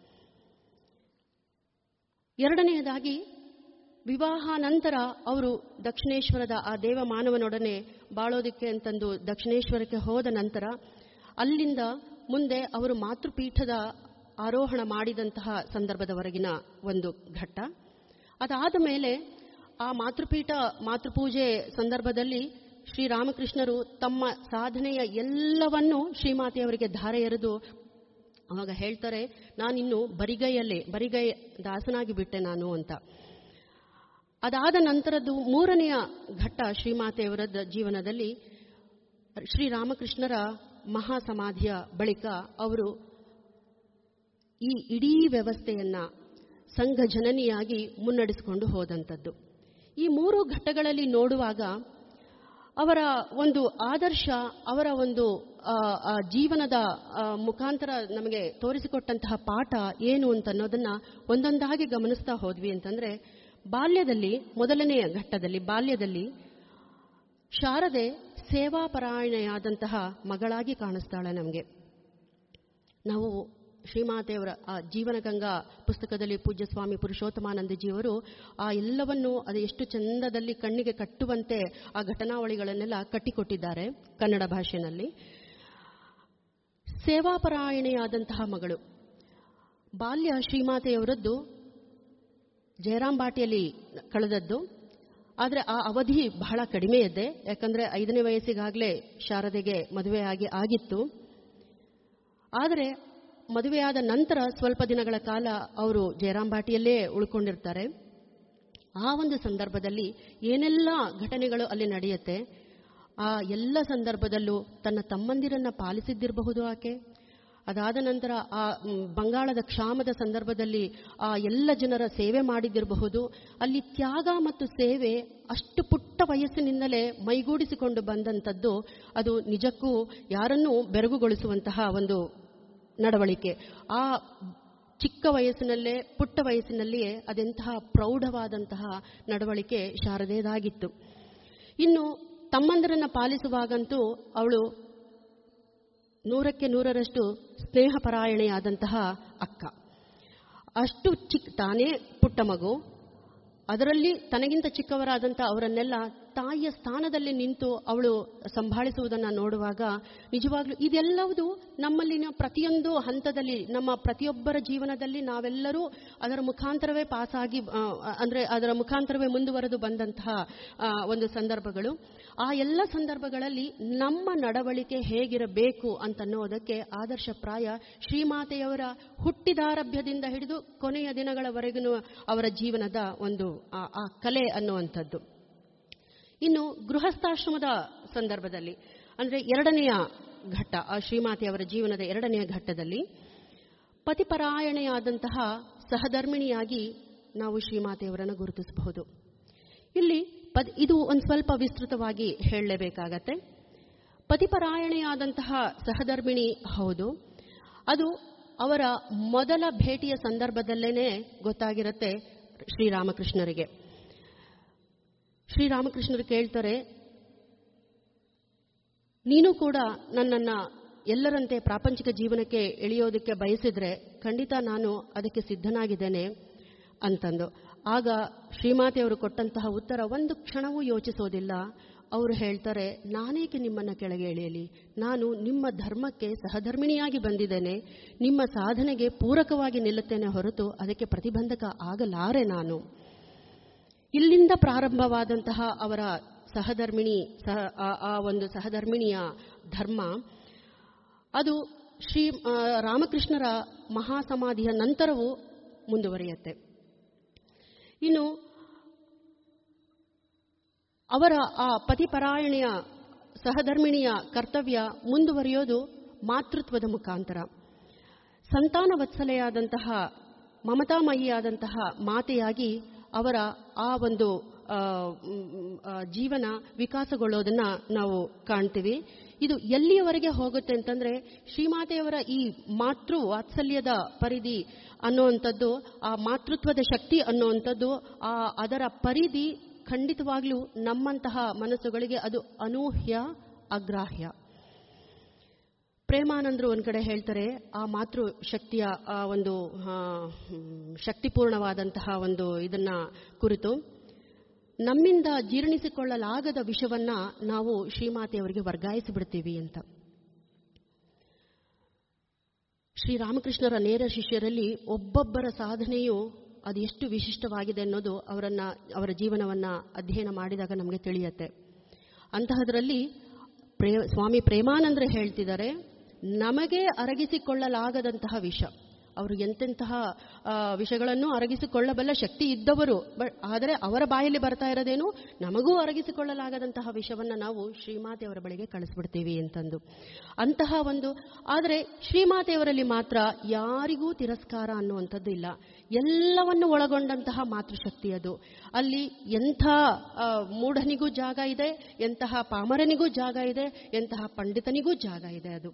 A: ಎರಡನೆಯದಾಗಿ ವಿವಾಹ ನಂತರ ಅವರು ದಕ್ಷಿಣೇಶ್ವರದ ಆ ದೇವಮಾನವನೊಡನೆ ಬಾಳೋದಕ್ಕೆ ಅಂತಂದು ದಕ್ಷಿಣೇಶ್ವರಕ್ಕೆ ಹೋದ ನಂತರ ಅಲ್ಲಿಂದ ಮುಂದೆ ಅವರು ಮಾತೃಪೀಠದ ಆರೋಹಣ ಮಾಡಿದಂತಹ ಸಂದರ್ಭದವರೆಗಿನ ಒಂದು ಘಟ್ಟ ಅದಾದ ಮೇಲೆ ಆ ಮಾತೃಪೀಠ ಮಾತೃಪೂಜೆ ಸಂದರ್ಭದಲ್ಲಿ ಶ್ರೀರಾಮಕೃಷ್ಣರು ತಮ್ಮ ಸಾಧನೆಯ ಎಲ್ಲವನ್ನೂ ಶ್ರೀಮಾತೆಯವರಿಗೆ ಧಾರೆ ಎರೆದು ಆವಾಗ ಹೇಳ್ತಾರೆ ನಾನಿನ್ನು ಬರಿಗೈಯಲ್ಲೇ ಬರಿಗೈ ದಾಸನಾಗಿ ಬಿಟ್ಟೆ ನಾನು ಅಂತ ಅದಾದ ನಂತರದ್ದು ಮೂರನೆಯ ಘಟ್ಟ ಶ್ರೀಮಾತೆಯವರ ಜೀವನದಲ್ಲಿ ಶ್ರೀರಾಮಕೃಷ್ಣರ ಮಹಾಸಮಾಧಿಯ ಬಳಿಕ ಅವರು ಈ ಇಡೀ ವ್ಯವಸ್ಥೆಯನ್ನ ಸಂಘ ಜನನಿಯಾಗಿ ಮುನ್ನಡೆಸಿಕೊಂಡು ಹೋದಂಥದ್ದು ಈ ಮೂರು ಘಟ್ಟಗಳಲ್ಲಿ ನೋಡುವಾಗ ಅವರ ಒಂದು ಆದರ್ಶ ಅವರ ಒಂದು ಆ, ಆ ಜೀವನದ ಆ, ಮುಖಾಂತರ ನಮಗೆ ತೋರಿಸಿಕೊಟ್ಟಂತಹ ಪಾಠ ಏನು ಅಂತ ಅನ್ನೋದನ್ನ ಒಂದೊಂದಾಗಿ ಗಮನಿಸ್ತಾ ಹೋದ್ವಿ ಅಂತಂದ್ರೆ ಬಾಲ್ಯದಲ್ಲಿ ಮೊದಲನೆಯ ಘಟ್ಟದಲ್ಲಿ ಬಾಲ್ಯದಲ್ಲಿ ಶಾರದೆ ಸೇವಾಪರಾಯಣೆಯಾದಂತಹ ಮಗಳಾಗಿ ಕಾಣಿಸ್ತಾಳೆ ನಮಗೆ ನಾವು ಶ್ರೀಮಾತೆಯವರ ಆ ಜೀವನಗಂಗಾ ಪುಸ್ತಕದಲ್ಲಿ ಪೂಜ್ಯ ಸ್ವಾಮಿ ಪುರುಷೋತ್ತಮಾನಂದಜಿಯವರು ಆ ಎಲ್ಲವನ್ನು ಅದು ಎಷ್ಟು ಚಂದದಲ್ಲಿ ಕಣ್ಣಿಗೆ ಕಟ್ಟುವಂತೆ ಆ ಘಟನಾವಳಿಗಳನ್ನೆಲ್ಲ ಕಟ್ಟಿಕೊಟ್ಟಿದ್ದಾರೆ ಕನ್ನಡ ಭಾಷೆಯಲ್ಲಿ ಸೇವಾಪರಾಯಣೆಯಾದಂತಹ ಮಗಳು ಬಾಲ್ಯ ಶ್ರೀಮಾತೆಯವರದ್ದು ಜಯರಾಮ್ ಬಾಟಿಯಲ್ಲಿ ಕಳೆದದ್ದು ಆದರೆ ಆ ಅವಧಿ ಬಹಳ ಕಡಿಮೆ ಇದ್ದೆ ಯಾಕಂದ್ರೆ ಐದನೇ ವಯಸ್ಸಿಗಾಗಲೇ ಶಾರದೆಗೆ ಮದುವೆಯಾಗಿ ಆಗಿತ್ತು ಆದರೆ ಮದುವೆಯಾದ ನಂತರ ಸ್ವಲ್ಪ ದಿನಗಳ ಕಾಲ ಅವರು ಜಯರಾಮ್ ಬಾಟಿಯಲ್ಲೇ ಉಳ್ಕೊಂಡಿರ್ತಾರೆ ಆ ಒಂದು ಸಂದರ್ಭದಲ್ಲಿ ಏನೆಲ್ಲ ಘಟನೆಗಳು ಅಲ್ಲಿ ನಡೆಯುತ್ತೆ ಆ ಎಲ್ಲ ಸಂದರ್ಭದಲ್ಲೂ ತನ್ನ ತಮ್ಮಂದಿರನ್ನ ಪಾಲಿಸಿದ್ದಿರಬಹುದು ಆಕೆ ಅದಾದ ನಂತರ ಆ ಮ್, ಬಂಗಾಳದ ಕ್ಷಾಮದ ಸಂದರ್ಭದಲ್ಲಿ ಆ ಎಲ್ಲ ಜನರ ಸೇವೆ ಮಾಡಿದ್ದಿರಬಹುದು ಅಲ್ಲಿ ತ್ಯಾಗ ಮತ್ತು ಸೇವೆ ಅಷ್ಟು ಪುಟ್ಟ ವಯಸ್ಸಿನಿಂದಲೇ ಮೈಗೂಡಿಸಿಕೊಂಡು ಬಂದಂಥದ್ದು ಅದು ನಿಜಕ್ಕೂ ಯಾರನ್ನೂ ಬೆರಗುಗೊಳಿಸುವಂತಹ ಒಂದು ನಡವಳಿಕೆ ಆ ಚಿಕ್ಕ ವಯಸ್ಸಿನಲ್ಲೇ ಪುಟ್ಟ ವಯಸ್ಸಿನಲ್ಲಿಯೇ ಅದೆಂತಹ ಪ್ರೌಢವಾದಂತಹ ನಡವಳಿಕೆ ಶಾರದೆಯದಾಗಿತ್ತು ಇನ್ನು ತಮ್ಮಂದರನ್ನ ಪಾಲಿಸುವಾಗಂತೂ ಅವಳು ನೂರಕ್ಕೆ ನೂರರಷ್ಟು ಸ್ನೇಹಪರಾಯಣೆಯಾದಂತಹ ಅಕ್ಕ ಅಷ್ಟು ಚಿಕ್ಕ ತಾನೇ ಪುಟ್ಟ ಮಗು ಅದರಲ್ಲಿ ತನಗಿಂತ ಚಿಕ್ಕವರಾದಂಥ ಅವರನ್ನೆಲ್ಲ ತಾಯಿಯ ಸ್ಥಾನದಲ್ಲಿ ನಿಂತು ಅವಳು ಸಂಭಾಳಿಸುವುದನ್ನು ನೋಡುವಾಗ ನಿಜವಾಗ್ಲೂ ಇದೆಲ್ಲವುದು ನಮ್ಮಲ್ಲಿನ ಪ್ರತಿಯೊಂದು ಹಂತದಲ್ಲಿ ನಮ್ಮ ಪ್ರತಿಯೊಬ್ಬರ ಜೀವನದಲ್ಲಿ ನಾವೆಲ್ಲರೂ ಅದರ ಮುಖಾಂತರವೇ ಪಾಸಾಗಿ ಆ, ಅಂದ್ರೆ ಅದರ ಮುಖಾಂತರವೇ ಮುಂದುವರೆದು ಬಂದಂತಹ ಆ, ಒಂದು ಸಂದರ್ಭಗಳು ಆ ಎಲ್ಲ ಸಂದರ್ಭಗಳಲ್ಲಿ ನಮ್ಮ ನಡವಳಿಕೆ ಹೇಗಿರಬೇಕು ಅಂತನ್ನೋದಕ್ಕೆ ಆದರ್ಶಪ್ರಾಯ ಶ್ರೀಮಾತೆಯವರ ಹುಟ್ಟಿದಾರಭ್ಯದಿಂದ ಹಿಡಿದು ಕೊನೆಯ ದಿನಗಳವರೆಗೂ ಅವರ ಜೀವನದ ಒಂದು ಆ- ಆ ಕಲೆ ಅನ್ನುವಂಥದ್ದು ಇನ್ನು ಗೃಹಸ್ಥಾಶ್ರಮದ ಸಂದರ್ಭದಲ್ಲಿ ಅಂದರೆ ಎರಡನೆಯ ಘಟ್ಟ ಆ ಶ್ರೀಮಾತೆಯವರ ಜೀವನದ ಎರಡನೆಯ ಘಟ್ಟದಲ್ಲಿ ಪತಿಪರಾಯಣೆಯಾದಂತಹ ಸಹಧರ್ಮಿಣಿಯಾಗಿ ನಾವು ಶ್ರೀಮಾತೆಯವರನ್ನು ಗುರುತಿಸಬಹುದು ಇಲ್ಲಿ ಪದ್ ಇದು ಒಂದು ಸ್ವಲ್ಪ ವಿಸ್ತೃತವಾಗಿ ಹೇಳಲೇಬೇಕಾಗತ್ತೆ ಪತಿಪರಾಯಣೆಯಾದಂತಹ ಸಹಧರ್ಮಿಣಿ ಹೌದು ಅದು ಅವರ ಮೊದಲ ಭೇಟಿಯ ಸಂದರ್ಭದಲ್ಲೇನೆ ಗೊತ್ತಾಗಿರುತ್ತೆ ಶ್ರೀರಾಮಕೃಷ್ಣರಿಗೆ ಶ್ರೀರಾಮಕೃಷ್ಣರು ಕೇಳ್ತಾರೆ ನೀನು ಕೂಡ ನನ್ನನ್ನ ಎಲ್ಲರಂತೆ ಪ್ರಾಪಂಚಿಕ ಜೀವನಕ್ಕೆ ಎಳೆಯೋದಕ್ಕೆ ಬಯಸಿದ್ರೆ ಖಂಡಿತ ನಾನು ಅದಕ್ಕೆ ಸಿದ್ಧನಾಗಿದ್ದೇನೆ ಅಂತಂದು ಆಗ ಶ್ರೀಮಾತೆಯವರು ಕೊಟ್ಟಂತಹ ಉತ್ತರ ಒಂದು ಕ್ಷಣವೂ ಯೋಚಿಸೋದಿಲ್ಲ ಅವರು ಹೇಳ್ತಾರೆ ನಾನೇಕೆ ನಿಮ್ಮನ್ನ ಕೆಳಗೆ ಎಳೆಯಲಿ ನಾನು ನಿಮ್ಮ ಧರ್ಮಕ್ಕೆ ಸಹಧರ್ಮಿಣಿಯಾಗಿ ಬಂದಿದ್ದೇನೆ ನಿಮ್ಮ ಸಾಧನೆಗೆ ಪೂರಕವಾಗಿ ನಿಲ್ಲುತ್ತೇನೆ ಹೊರತು ಅದಕ್ಕೆ ಪ್ರತಿಬಂಧಕ ಆಗಲಾರೆ ನಾನು ಇಲ್ಲಿಂದ ಪ್ರಾರಂಭವಾದಂತಹ ಅವರ ಸಹಧರ್ಮಿಣಿ ಸಹ ಆ- ಆ ಒಂದು ಸಹಧರ್ಮಿಣಿಯ ಧರ್ಮ ಅದು ಶ್ರೀ ಆ, ರಾಮಕೃಷ್ಣರ ಮಹಾಸಮಾಧಿಯ ನಂತರವೂ ಮುಂದುವರಿಯುತ್ತೆ ಇನ್ನು ಅವರ ಆ ಪತಿಪರಾಯಣೆಯ ಸಹಧರ್ಮಿಣಿಯ ಕರ್ತವ್ಯ ಮುಂದುವರಿಯೋದು ಮಾತೃತ್ವದ ಮುಖಾಂತರ ಸಂತಾನ ವತ್ಸಲೆಯಾದಂತಹ ಮಮತಾಮಯಿಯಾದಂತಹ ಮಾತೆಯಾಗಿ ಅವರ ಆ ಒಂದು ಆ, ಮ್, ಆ, ಜೀವನ ವಿಕಾಸಗೊಳ್ಳೋದನ್ನ ನಾವು ಕಾಣ್ತೀವಿ ಇದು ಎಲ್ಲಿಯವರೆಗೆ ಹೋಗುತ್ತೆ ಅಂತಂದ್ರೆ ಶ್ರೀಮಾತೆಯವರ ಈ ಮಾತೃ ವಾತ್ಸಲ್ಯದ ಪರಿಧಿ ಅನ್ನುವಂಥದ್ದು ಆ ಮಾತೃತ್ವದ ಶಕ್ತಿ ಅನ್ನುವಂಥದ್ದು ಆ ಅದರ ಪರಿಧಿ ಖಂಡಿತವಾಗ್ಲೂ ನಮ್ಮಂತಹ ಮನಸ್ಸುಗಳಿಗೆ ಅದು ಅನೂಹ್ಯ ಅಗ್ರಾಹ್ಯ ಪ್ರೇಮಾನಂದರು ಒಂದ್ ಕಡೆ ಹೇಳ್ತಾರೆ ಆ ಮಾತೃ ಶಕ್ತಿಯ ಆ ಒಂದು ಆ, ಹ್ಮ್, ಶಕ್ತಿಪೂರ್ಣವಾದಂತಹ ಒಂದು ಇದನ್ನ ಕುರಿತು ನಮ್ಮಿಂದ ಜೀರ್ಣಿಸಿಕೊಳ್ಳಲಾಗದ ವಿಷವನ್ನ ನಾವು ಶ್ರೀಮಾತೆಯವರಿಗೆ ವರ್ಗಾಯಿಸಿ ಬಿಡ್ತೀವಿ ಅಂತ ಶ್ರೀರಾಮಕೃಷ್ಣರ ನೇರ ಶಿಷ್ಯರಲ್ಲಿ ಒಬ್ಬೊಬ್ಬರ ಸಾಧನೆಯು ಅದು ಎಷ್ಟು ವಿಶಿಷ್ಟವಾಗಿದೆ ಅನ್ನೋದು ಅವರನ್ನ ಅವರ ಜೀವನವನ್ನ ಅಧ್ಯಯನ ಮಾಡಿದಾಗ ನಮಗೆ ತಿಳಿಯತ್ತೆ ಅಂತಹದರಲ್ಲಿ ಪ್ರೇ ಸ್ವಾಮಿ ಪ್ರೇಮಾನಂದರು ಹೇಳ್ತಿದ್ದಾರೆ ನಮಗೆ ಅರಗಿಸಿಕೊಳ್ಳಲಾಗದಂತಹ ವಿಷ ಅವರು ಎಂತೆಂತಹ ಆ, ವಿಷಗಳನ್ನು ಅರಗಿಸಿಕೊಳ್ಳಬಲ್ಲ ಶಕ್ತಿ ಇದ್ದವರು ಬಟ್ ಆದರೆ ಅವರ ಬಾಯಲ್ಲಿ ಬರ್ತಾ ಇರೋದೇನು ನಮಗೂ ಅರಗಿಸಿಕೊಳ್ಳಲಾಗದಂತಹ ವಿಷವನ್ನ ನಾವು ಶ್ರೀಮಾತೆಯವರ ಬಳಿಗೆ ಕಳಿಸ್ಬಿಡ್ತೀವಿ ಅಂತಂದು ಅಂತಹ ಒಂದು ಆದರೆ ಶ್ರೀಮಾತೆಯವರಲ್ಲಿ ಮಾತ್ರ ಯಾರಿಗೂ ತಿರಸ್ಕಾರ ಅನ್ನುವಂಥದ್ದು ಇಲ್ಲ ಎಲ್ಲವನ್ನು ಒಳಗೊಂಡಂತಹ ಮಾತೃಶಕ್ತಿ ಅದು ಅಲ್ಲಿ ಎಂಥ ಆ, ಮೂಢನಿಗೂ ಜಾಗ ಇದೆ ಎಂತಹ ಪಾಮರನಿಗೂ ಜಾಗ ಇದೆ ಎಂತಹ ಪಂಡಿತನಿಗೂ ಜಾಗ ಇದೆ ಅದು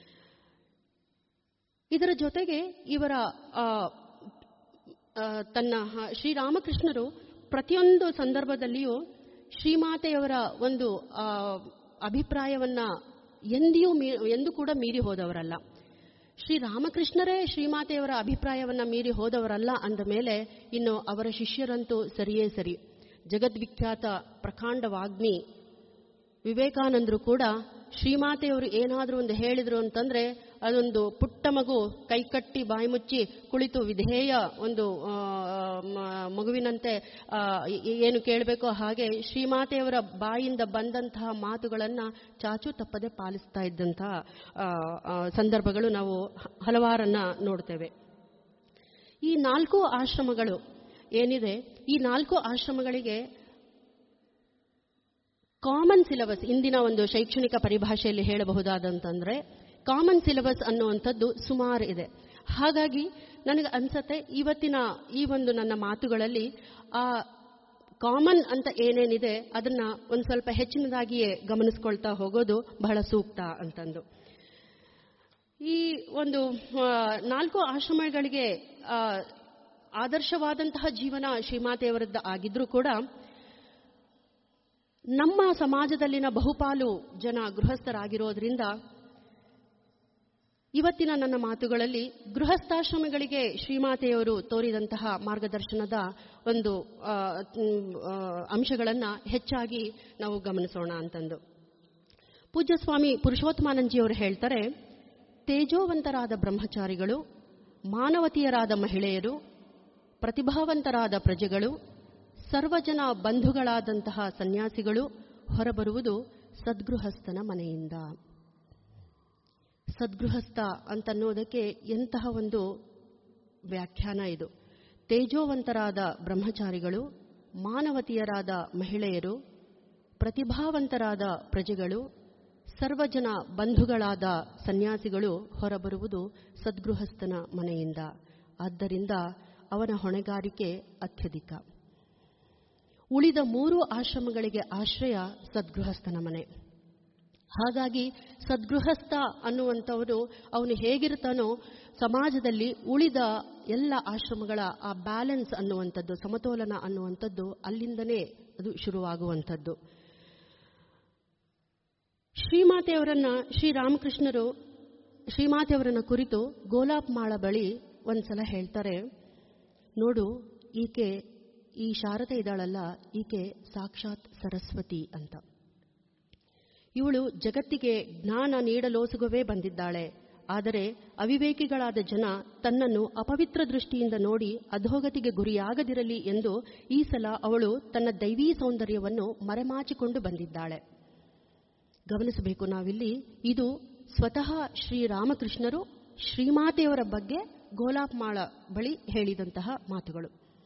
A: ಇದರ ಜೊತೆಗೆ ಇವರ ಆ, ಆ, ತನ್ನ ಹ- ಶ್ರೀರಾಮಕೃಷ್ಣರು ಪ್ರತಿಯೊಂದು ಸಂದರ್ಭದಲ್ಲಿಯೂ ಶ್ರೀಮಾತೆಯವರ ಒಂದು ಆ, ಅಭಿಪ್ರಾಯವನ್ನ ಎಂದಿಯೂ ಮೀ- ಎಂದೂ ಕೂಡ ಮೀರಿ ಹೋದವರಲ್ಲ ಶ್ರೀರಾಮಕೃಷ್ಣರೇ ಶ್ರೀಮಾತೆಯವರ ಅಭಿಪ್ರಾಯವನ್ನ ಮೀರಿ ಹೋದವರಲ್ಲ ಅಂದ ಮೇಲೆ ಇನ್ನು ಅವರ ಶಿಷ್ಯರಂತೂ ಸರಿಯೇ ಸರಿ ಜಗದ್ವಿಖ್ಯಾತ ಪ್ರಕಾಂಡ ವಾಗ್ಮಿ ವಿವೇಕಾನಂದರು ಕೂಡ ಶ್ರೀಮಾತೆಯವರು ಏನಾದರೂ ಒಂದು ಹೇಳಿದ್ರು ಅಂತಂದ್ರೆ ಅದೊಂದು ಪುಟ್ಟ ಮಗು ಕೈಕಟ್ಟಿ ಬಾಯಿ ಮುಚ್ಚಿ ಕುಳಿತು ವಿಧೇಯ ಒಂದು ಆ, ಮ- ಮಗುವಿನಂತೆ ಆ, ಏ- ಏನು ಕೇಳಬೇಕೋ ಹಾಗೆ ಶ್ರೀಮಾತೆಯವರ ಬಾಯಿಂದ ಬಂದಂತಹ ಮಾತುಗಳನ್ನ ಚಾಚು ತಪ್ಪದೆ ಪಾಲಿಸ್ತಾ ಇದ್ದಂತಹ ಆ, ಆ, ಸಂದರ್ಭಗಳು ನಾವು ಹ- ಹಲವಾರನ್ನ ನೋಡ್ತೇವೆ ಈ ನಾಲ್ಕು ಆಶ್ರಮಗಳು ಏನಿದೆ ಈ ನಾಲ್ಕು ಆಶ್ರಮಗಳಿಗೆ ಕಾಮನ್ ಸಿಲೆಬಸ್ ಇಂದಿನ ಒಂದು ಶೈಕ್ಷಣಿಕ ಪರಿಭಾಷೆಯಲ್ಲಿ ಹೇಳಬಹುದಾದಂತಂದ್ರೆ ಕಾಮನ್ ಸಿಲೆಬಸ್ ಅನ್ನುವಂಥದ್ದು ಸುಮಾರು ಇದೆ ಹಾಗಾಗಿ ನನಗೆ ಅನ್ಸತ್ತೆ ಇವತ್ತಿನ ಈ ಒಂದು ನನ್ನ ಮಾತುಗಳಲ್ಲಿ ಆ ಕಾಮನ್ ಅಂತ ಏನೇನಿದೆ ಅದನ್ನ ಒಂದು ಸ್ವಲ್ಪ ಹೆಚ್ಚಿನದಾಗಿಯೇ ಗಮನಿಸ್ಕೊಳ್ತಾ ಹೋಗೋದು ಬಹಳ ಸೂಕ್ತ ಅಂತಂದು ಈ ಒಂದು ಆ, ನಾಲ್ಕು ಆಶ್ರಮಗಳಿಗೆ ಆ, ಆದರ್ಶವಾದಂತಹ ಜೀವನ ಶ್ರೀಮಾತೆಯವರದ್ದು ಆಗಿದ್ರೂ ಕೂಡ ನಮ್ಮ ಸಮಾಜದಲ್ಲಿನ ಬಹುಪಾಲು ಜನ ಗೃಹಸ್ಥರಾಗಿರೋದ್ರಿಂದ ಇವತ್ತಿನ ನನ್ನ ಮಾತುಗಳಲ್ಲಿ ಗೃಹಸ್ಥಾಶ್ರಮಗಳಿಗೆ ಶ್ರೀಮಾತೆಯವರು ತೋರಿದಂತಹ ಮಾರ್ಗದರ್ಶನದ ಒಂದು ಆ, ಮ್, ಆ, ಅಂಶಗಳನ್ನ ಹೆಚ್ಚಾಗಿ ನಾವು ಗಮನಿಸೋಣ ಅಂತಂದು ಪೂಜ್ಯ ಸ್ವಾಮಿ ಪುರುಷೋತ್ತಮಾನಂಜಿಯವರು ಹೇಳ್ತಾರೆ ತೇಜೋವಂತರಾದ ಬ್ರಹ್ಮಚಾರಿಗಳು ಮಾನವತಿಯರಾದ ಮಹಿಳೆಯರು ಪ್ರತಿಭಾವಂತರಾದ ಪ್ರಜೆಗಳು ಸರ್ವಜನ ಬಂಧುಗಳಾದಂತಹ ಸನ್ಯಾಸಿಗಳು ಹೊರಬರುವುದು ಸದ್ಗೃಹಸ್ಥನ ಮನೆಯಿಂದ ಸದ್ಗೃಹಸ್ಥ ಅಂತನ್ನೋದಕ್ಕೆ ಎಂತಹ ಒಂದು ವ್ಯಾಖ್ಯಾನ ಇದು ತೇಜೋವಂತರಾದ ಬ್ರಹ್ಮಚಾರಿಗಳು ಮಾನವತಿಯರಾದ ಮಹಿಳೆಯರು ಪ್ರತಿಭಾವಂತರಾದ ಪ್ರಜೆಗಳು ಸರ್ವಜನ ಬಂಧುಗಳಾದ ಸನ್ಯಾಸಿಗಳು ಹೊರಬರುವುದು ಸದ್ಗೃಹಸ್ಥನ ಮನೆಯಿಂದ ಆದ್ದರಿಂದ ಅವನ ಹೊಣೆಗಾರಿಕೆ ಅತ್ಯಧಿಕ ಉಳಿದ ಮೂರು ಆಶ್ರಮಗಳಿಗೆ ಆಶ್ರಯ ಸದ್ಗೃಹಸ್ಥನ ಮನೆ ಹಾಗಾಗಿ ಸದ್ಗೃಹಸ್ಥ ಅನ್ನುವಂಥವನು ಅವನು ಹೇಗಿರ್ತಾನೋ ಸಮಾಜದಲ್ಲಿ ಉಳಿದ ಎಲ್ಲ ಆಶ್ರಮಗಳ ಆ ಬ್ಯಾಲೆನ್ಸ್ ಅನ್ನುವಂಥದ್ದು ಸಮತೋಲನ ಅನ್ನುವಂಥದ್ದು ಅಲ್ಲಿಂದನೇ ಅದು ಶುರುವಾಗುವಂಥದ್ದು ಶ್ರೀಮಾತೆಯವರನ್ನ ಶ್ರೀರಾಮಕೃಷ್ಣರು ಶ್ರೀಮಾತೆಯವರನ್ನ ಕುರಿತು ಗೋಲಾಪ್ ಮಾಳ ಬಳಿ ಒಂದ್ಸಲ ಹೇಳ್ತಾರೆ ನೋಡು ಈಕೆ ಈ ಶಾರದೆ ಇದ್ದಾಳಲ್ಲ ಈಕೆ ಸಾಕ್ಷಾತ್ ಸರಸ್ವತಿ ಅಂತ ಇವಳು ಜಗತ್ತಿಗೆ ಜ್ಞಾನ ನೀಡಲೋಸುಗವೇ ಬಂದಿದ್ದಾಳೆ ಆದರೆ ಅವಿವೇಕಿಗಳಾದ ಜನ ತನ್ನನ್ನು ಅಪವಿತ್ರ ದೃಷ್ಟಿಯಿಂದ ನೋಡಿ ಅಧೋಗತಿಗೆ ಗುರಿಯಾಗದಿರಲಿ ಎಂದು ಈ ಸಲ ಅವಳು ತನ್ನ ದೈವೀ ಸೌಂದರ್ಯವನ್ನು ಮರೆಮಾಚಿಕೊಂಡು ಬಂದಿದ್ದಾಳೆ ಗಮನಿಸಬೇಕು ನಾವಿಲ್ಲಿ ಇದು ಸ್ವತಃ ಶ್ರೀರಾಮಕೃಷ್ಣರು ಶ್ರೀಮಾತೆಯವರ ಬಗ್ಗೆ ಗೋಲಾಪ್ಮಾಳ ಬಳಿ ಹೇಳಿದಂತಹ ಮಾತುಗಳು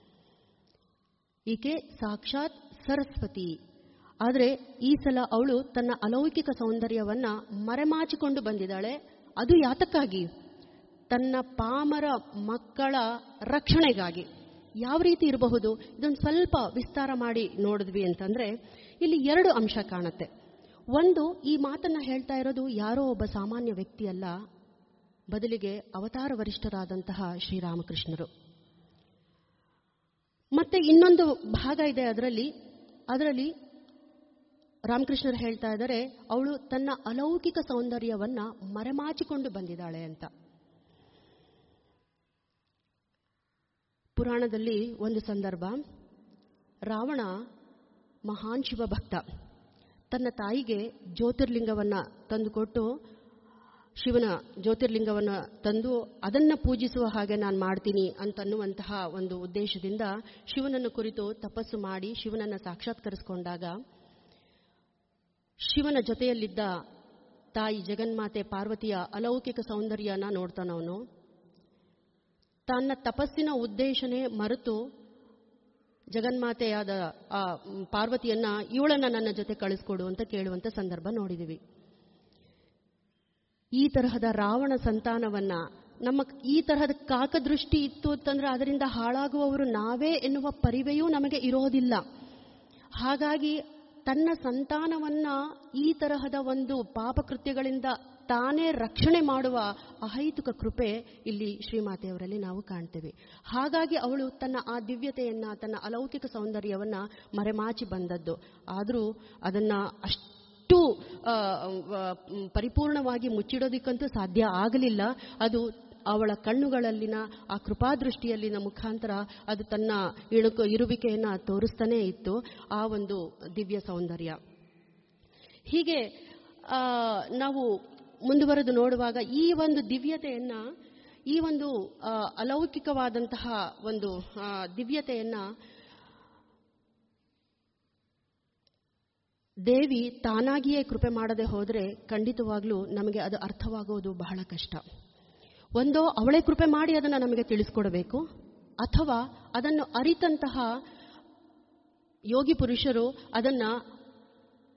A: ಈಕೆ ಸಾಕ್ಷಾತ್ ಸರಸ್ವತಿ ಆದರೆ ಈ ಸಲ ಅವಳು ತನ್ನ ಅಲೌಕಿಕ ಸೌಂದರ್ಯವನ್ನ ಮರೆಮಾಚಿಕೊಂಡು ಬಂದಿದ್ದಾಳೆ ಅದು ಯಾತಕ್ಕಾಗಿ ತನ್ನ ಪಾಮರ ಮಕ್ಕಳ ರಕ್ಷಣೆಗಾಗಿ ಯಾವ ರೀತಿ ಇರಬಹುದು ಇದೊಂದು ಸ್ವಲ್ಪ ವಿಸ್ತಾರ ಮಾಡಿ ನೋಡಿದ್ವಿ ಅಂತಂದ್ರೆ ಇಲ್ಲಿ ಎರಡು ಅಂಶ ಕಾಣುತ್ತೆ ಒಂದು ಈ ಮಾತನ್ನ ಹೇಳ್ತಾ ಇರೋದು ಯಾರೋ ಒಬ್ಬ ಸಾಮಾನ್ಯ ವ್ಯಕ್ತಿಯಲ್ಲ ಬದಲಿಗೆ ಅವತಾರ ವರಿಷ್ಠರಾದಂತಹ ಶ್ರೀರಾಮಕೃಷ್ಣರು ಮತ್ತೆ ಇನ್ನೊಂದು ಭಾಗ ಇದೆ ಅದರಲ್ಲಿ ಅದರಲ್ಲಿ ರಾಮಕೃಷ್ಣರು ಹೇಳ್ತಾ ಇದ್ದಾರೆ ಅವಳು ತನ್ನ ಅಲೌಕಿಕ ಸೌಂದರ್ಯವನ್ನ ಮರೆಮಾಚಿಕೊಂಡು ಬಂದಿದ್ದಾಳೆ ಅಂತ ಪುರಾಣದಲ್ಲಿ ಒಂದು ಸಂದರ್ಭ ರಾವಣ ಮಹಾನ್ ಶಿವ ಭಕ್ತ ತನ್ನ ತಾಯಿಗೆ ಜ್ಯೋತಿರ್ಲಿಂಗವನ್ನ ತಂದುಕೊಟ್ಟು ಶಿವನ ಜ್ಯೋತಿರ್ಲಿಂಗವನ್ನ ತಂದು ಅದನ್ನ ಪೂಜಿಸುವ ಹಾಗೆ ನಾನು ಮಾಡ್ತೀನಿ ಅಂತನ್ನುವಂತಹ ಒಂದು ಉದ್ದೇಶದಿಂದ ಶಿವನನ್ನು ಕುರಿತು ತಪಸ್ಸು ಮಾಡಿ ಶಿವನನ್ನ ಸಾಕ್ಷಾತ್ಕರಿಸಿಕೊಂಡಾಗ ಶಿವನ ಜೊತೆಯಲ್ಲಿದ್ದ ತಾಯಿ ಜಗನ್ಮಾತೆ ಪಾರ್ವತಿಯ ಅಲೌಕಿಕ ಸೌಂದರ್ಯನ ನೋಡ್ತಾನವನು ತನ್ನ ತಪಸ್ಸಿನ ಉದ್ದೇಶನೇ ಮರೆತು ಜಗನ್ಮಾತೆಯಾದ ಆ ಪಾರ್ವತಿಯನ್ನ ಇವಳನ್ನ ನನ್ನ ಜೊತೆ ಕಳಿಸ್ಕೊಡು ಅಂತ ಕೇಳುವಂತ ಸಂದರ್ಭ ನೋಡಿದಿವಿ ಈ ತರಹದ ರಾವಣ ಸಂತಾನವನ್ನ ನಮ್ಮ ಈ ತರಹದ ಕಾಕದೃಷ್ಟಿ ಇತ್ತು ಅಂತಂದ್ರೆ ಅದರಿಂದ ಹಾಳಾಗುವವರು ನಾವೇ ಎನ್ನುವ ಪರಿವೆಯೂ ನಮಗೆ ಇರೋದಿಲ್ಲ ಹಾಗಾಗಿ ತನ್ನ ಸಂತಾನವನ್ನ ಈ ತರಹದ ಒಂದು ಪಾಪಕೃತ್ಯಗಳಿಂದ ತಾನೇ ರಕ್ಷಣೆ ಮಾಡುವ ಅಹೈತುಕ ಕೃಪೆ ಇಲ್ಲಿ ಶ್ರೀಮಾತೆಯವರಲ್ಲಿ ನಾವು ಕಾಣ್ತೇವೆ ಹಾಗಾಗಿ ಅವಳು ತನ್ನ ಆ ದಿವ್ಯತೆಯನ್ನ ತನ್ನ ಅಲೌಕಿಕ ಸೌಂದರ್ಯವನ್ನ ಮರೆಮಾಚಿ ಬಂದದ್ದು ಆದರೂ ಅದನ್ನ ಅಷ್ಟು ಪರಿಪೂರ್ಣವಾಗಿ ಮುಚ್ಚಿಡೋದಿಕ್ಕಂತೂ ಸಾಧ್ಯ ಆಗಲಿಲ್ಲ ಅದು ಅವಳ ಕಣ್ಣುಗಳಲ್ಲಿನ ಆ ಕೃಪಾದೃಷ್ಟಿಯಲ್ಲಿನ ಮುಖಾಂತರ ಅದು ತನ್ನ ಇಣುಕು ಇರುವಿಕೆಯನ್ನು ತೋರಿಸ್ತಾನೇ ಇತ್ತು ಆ ಒಂದು ದಿವ್ಯ ಸೌಂದರ್ಯ ಹೀಗೆ ನಾವು ಮುಂದುವರೆದು ನೋಡುವಾಗ ಈ ಒಂದು ದಿವ್ಯತೆಯನ್ನ ಈ ಒಂದು ಅಲೌಕಿಕವಾದಂತಹ ಒಂದು ದಿವ್ಯತೆಯನ್ನ ದೇವಿ ತಾನಾಗಿಯೇ ಕೃಪೆ ಮಾಡದೆ ಹೋದರೆ ಖಂಡಿತವಾಗ್ಲೂ ನಮಗೆ ಅದು ಅರ್ಥವಾಗೋದು ಬಹಳ ಕಷ್ಟ ಒಂದೋ ಅವಳೇ ಕೃಪೆ ಮಾಡಿ ಅದನ್ನು ನಮಗೆ ತಿಳಿಸ್ಕೊಡಬೇಕು ಅಥವಾ ಅದನ್ನು ಅರಿತಂತಹ ಯೋಗಿ ಪುರುಷರು ಅದನ್ನ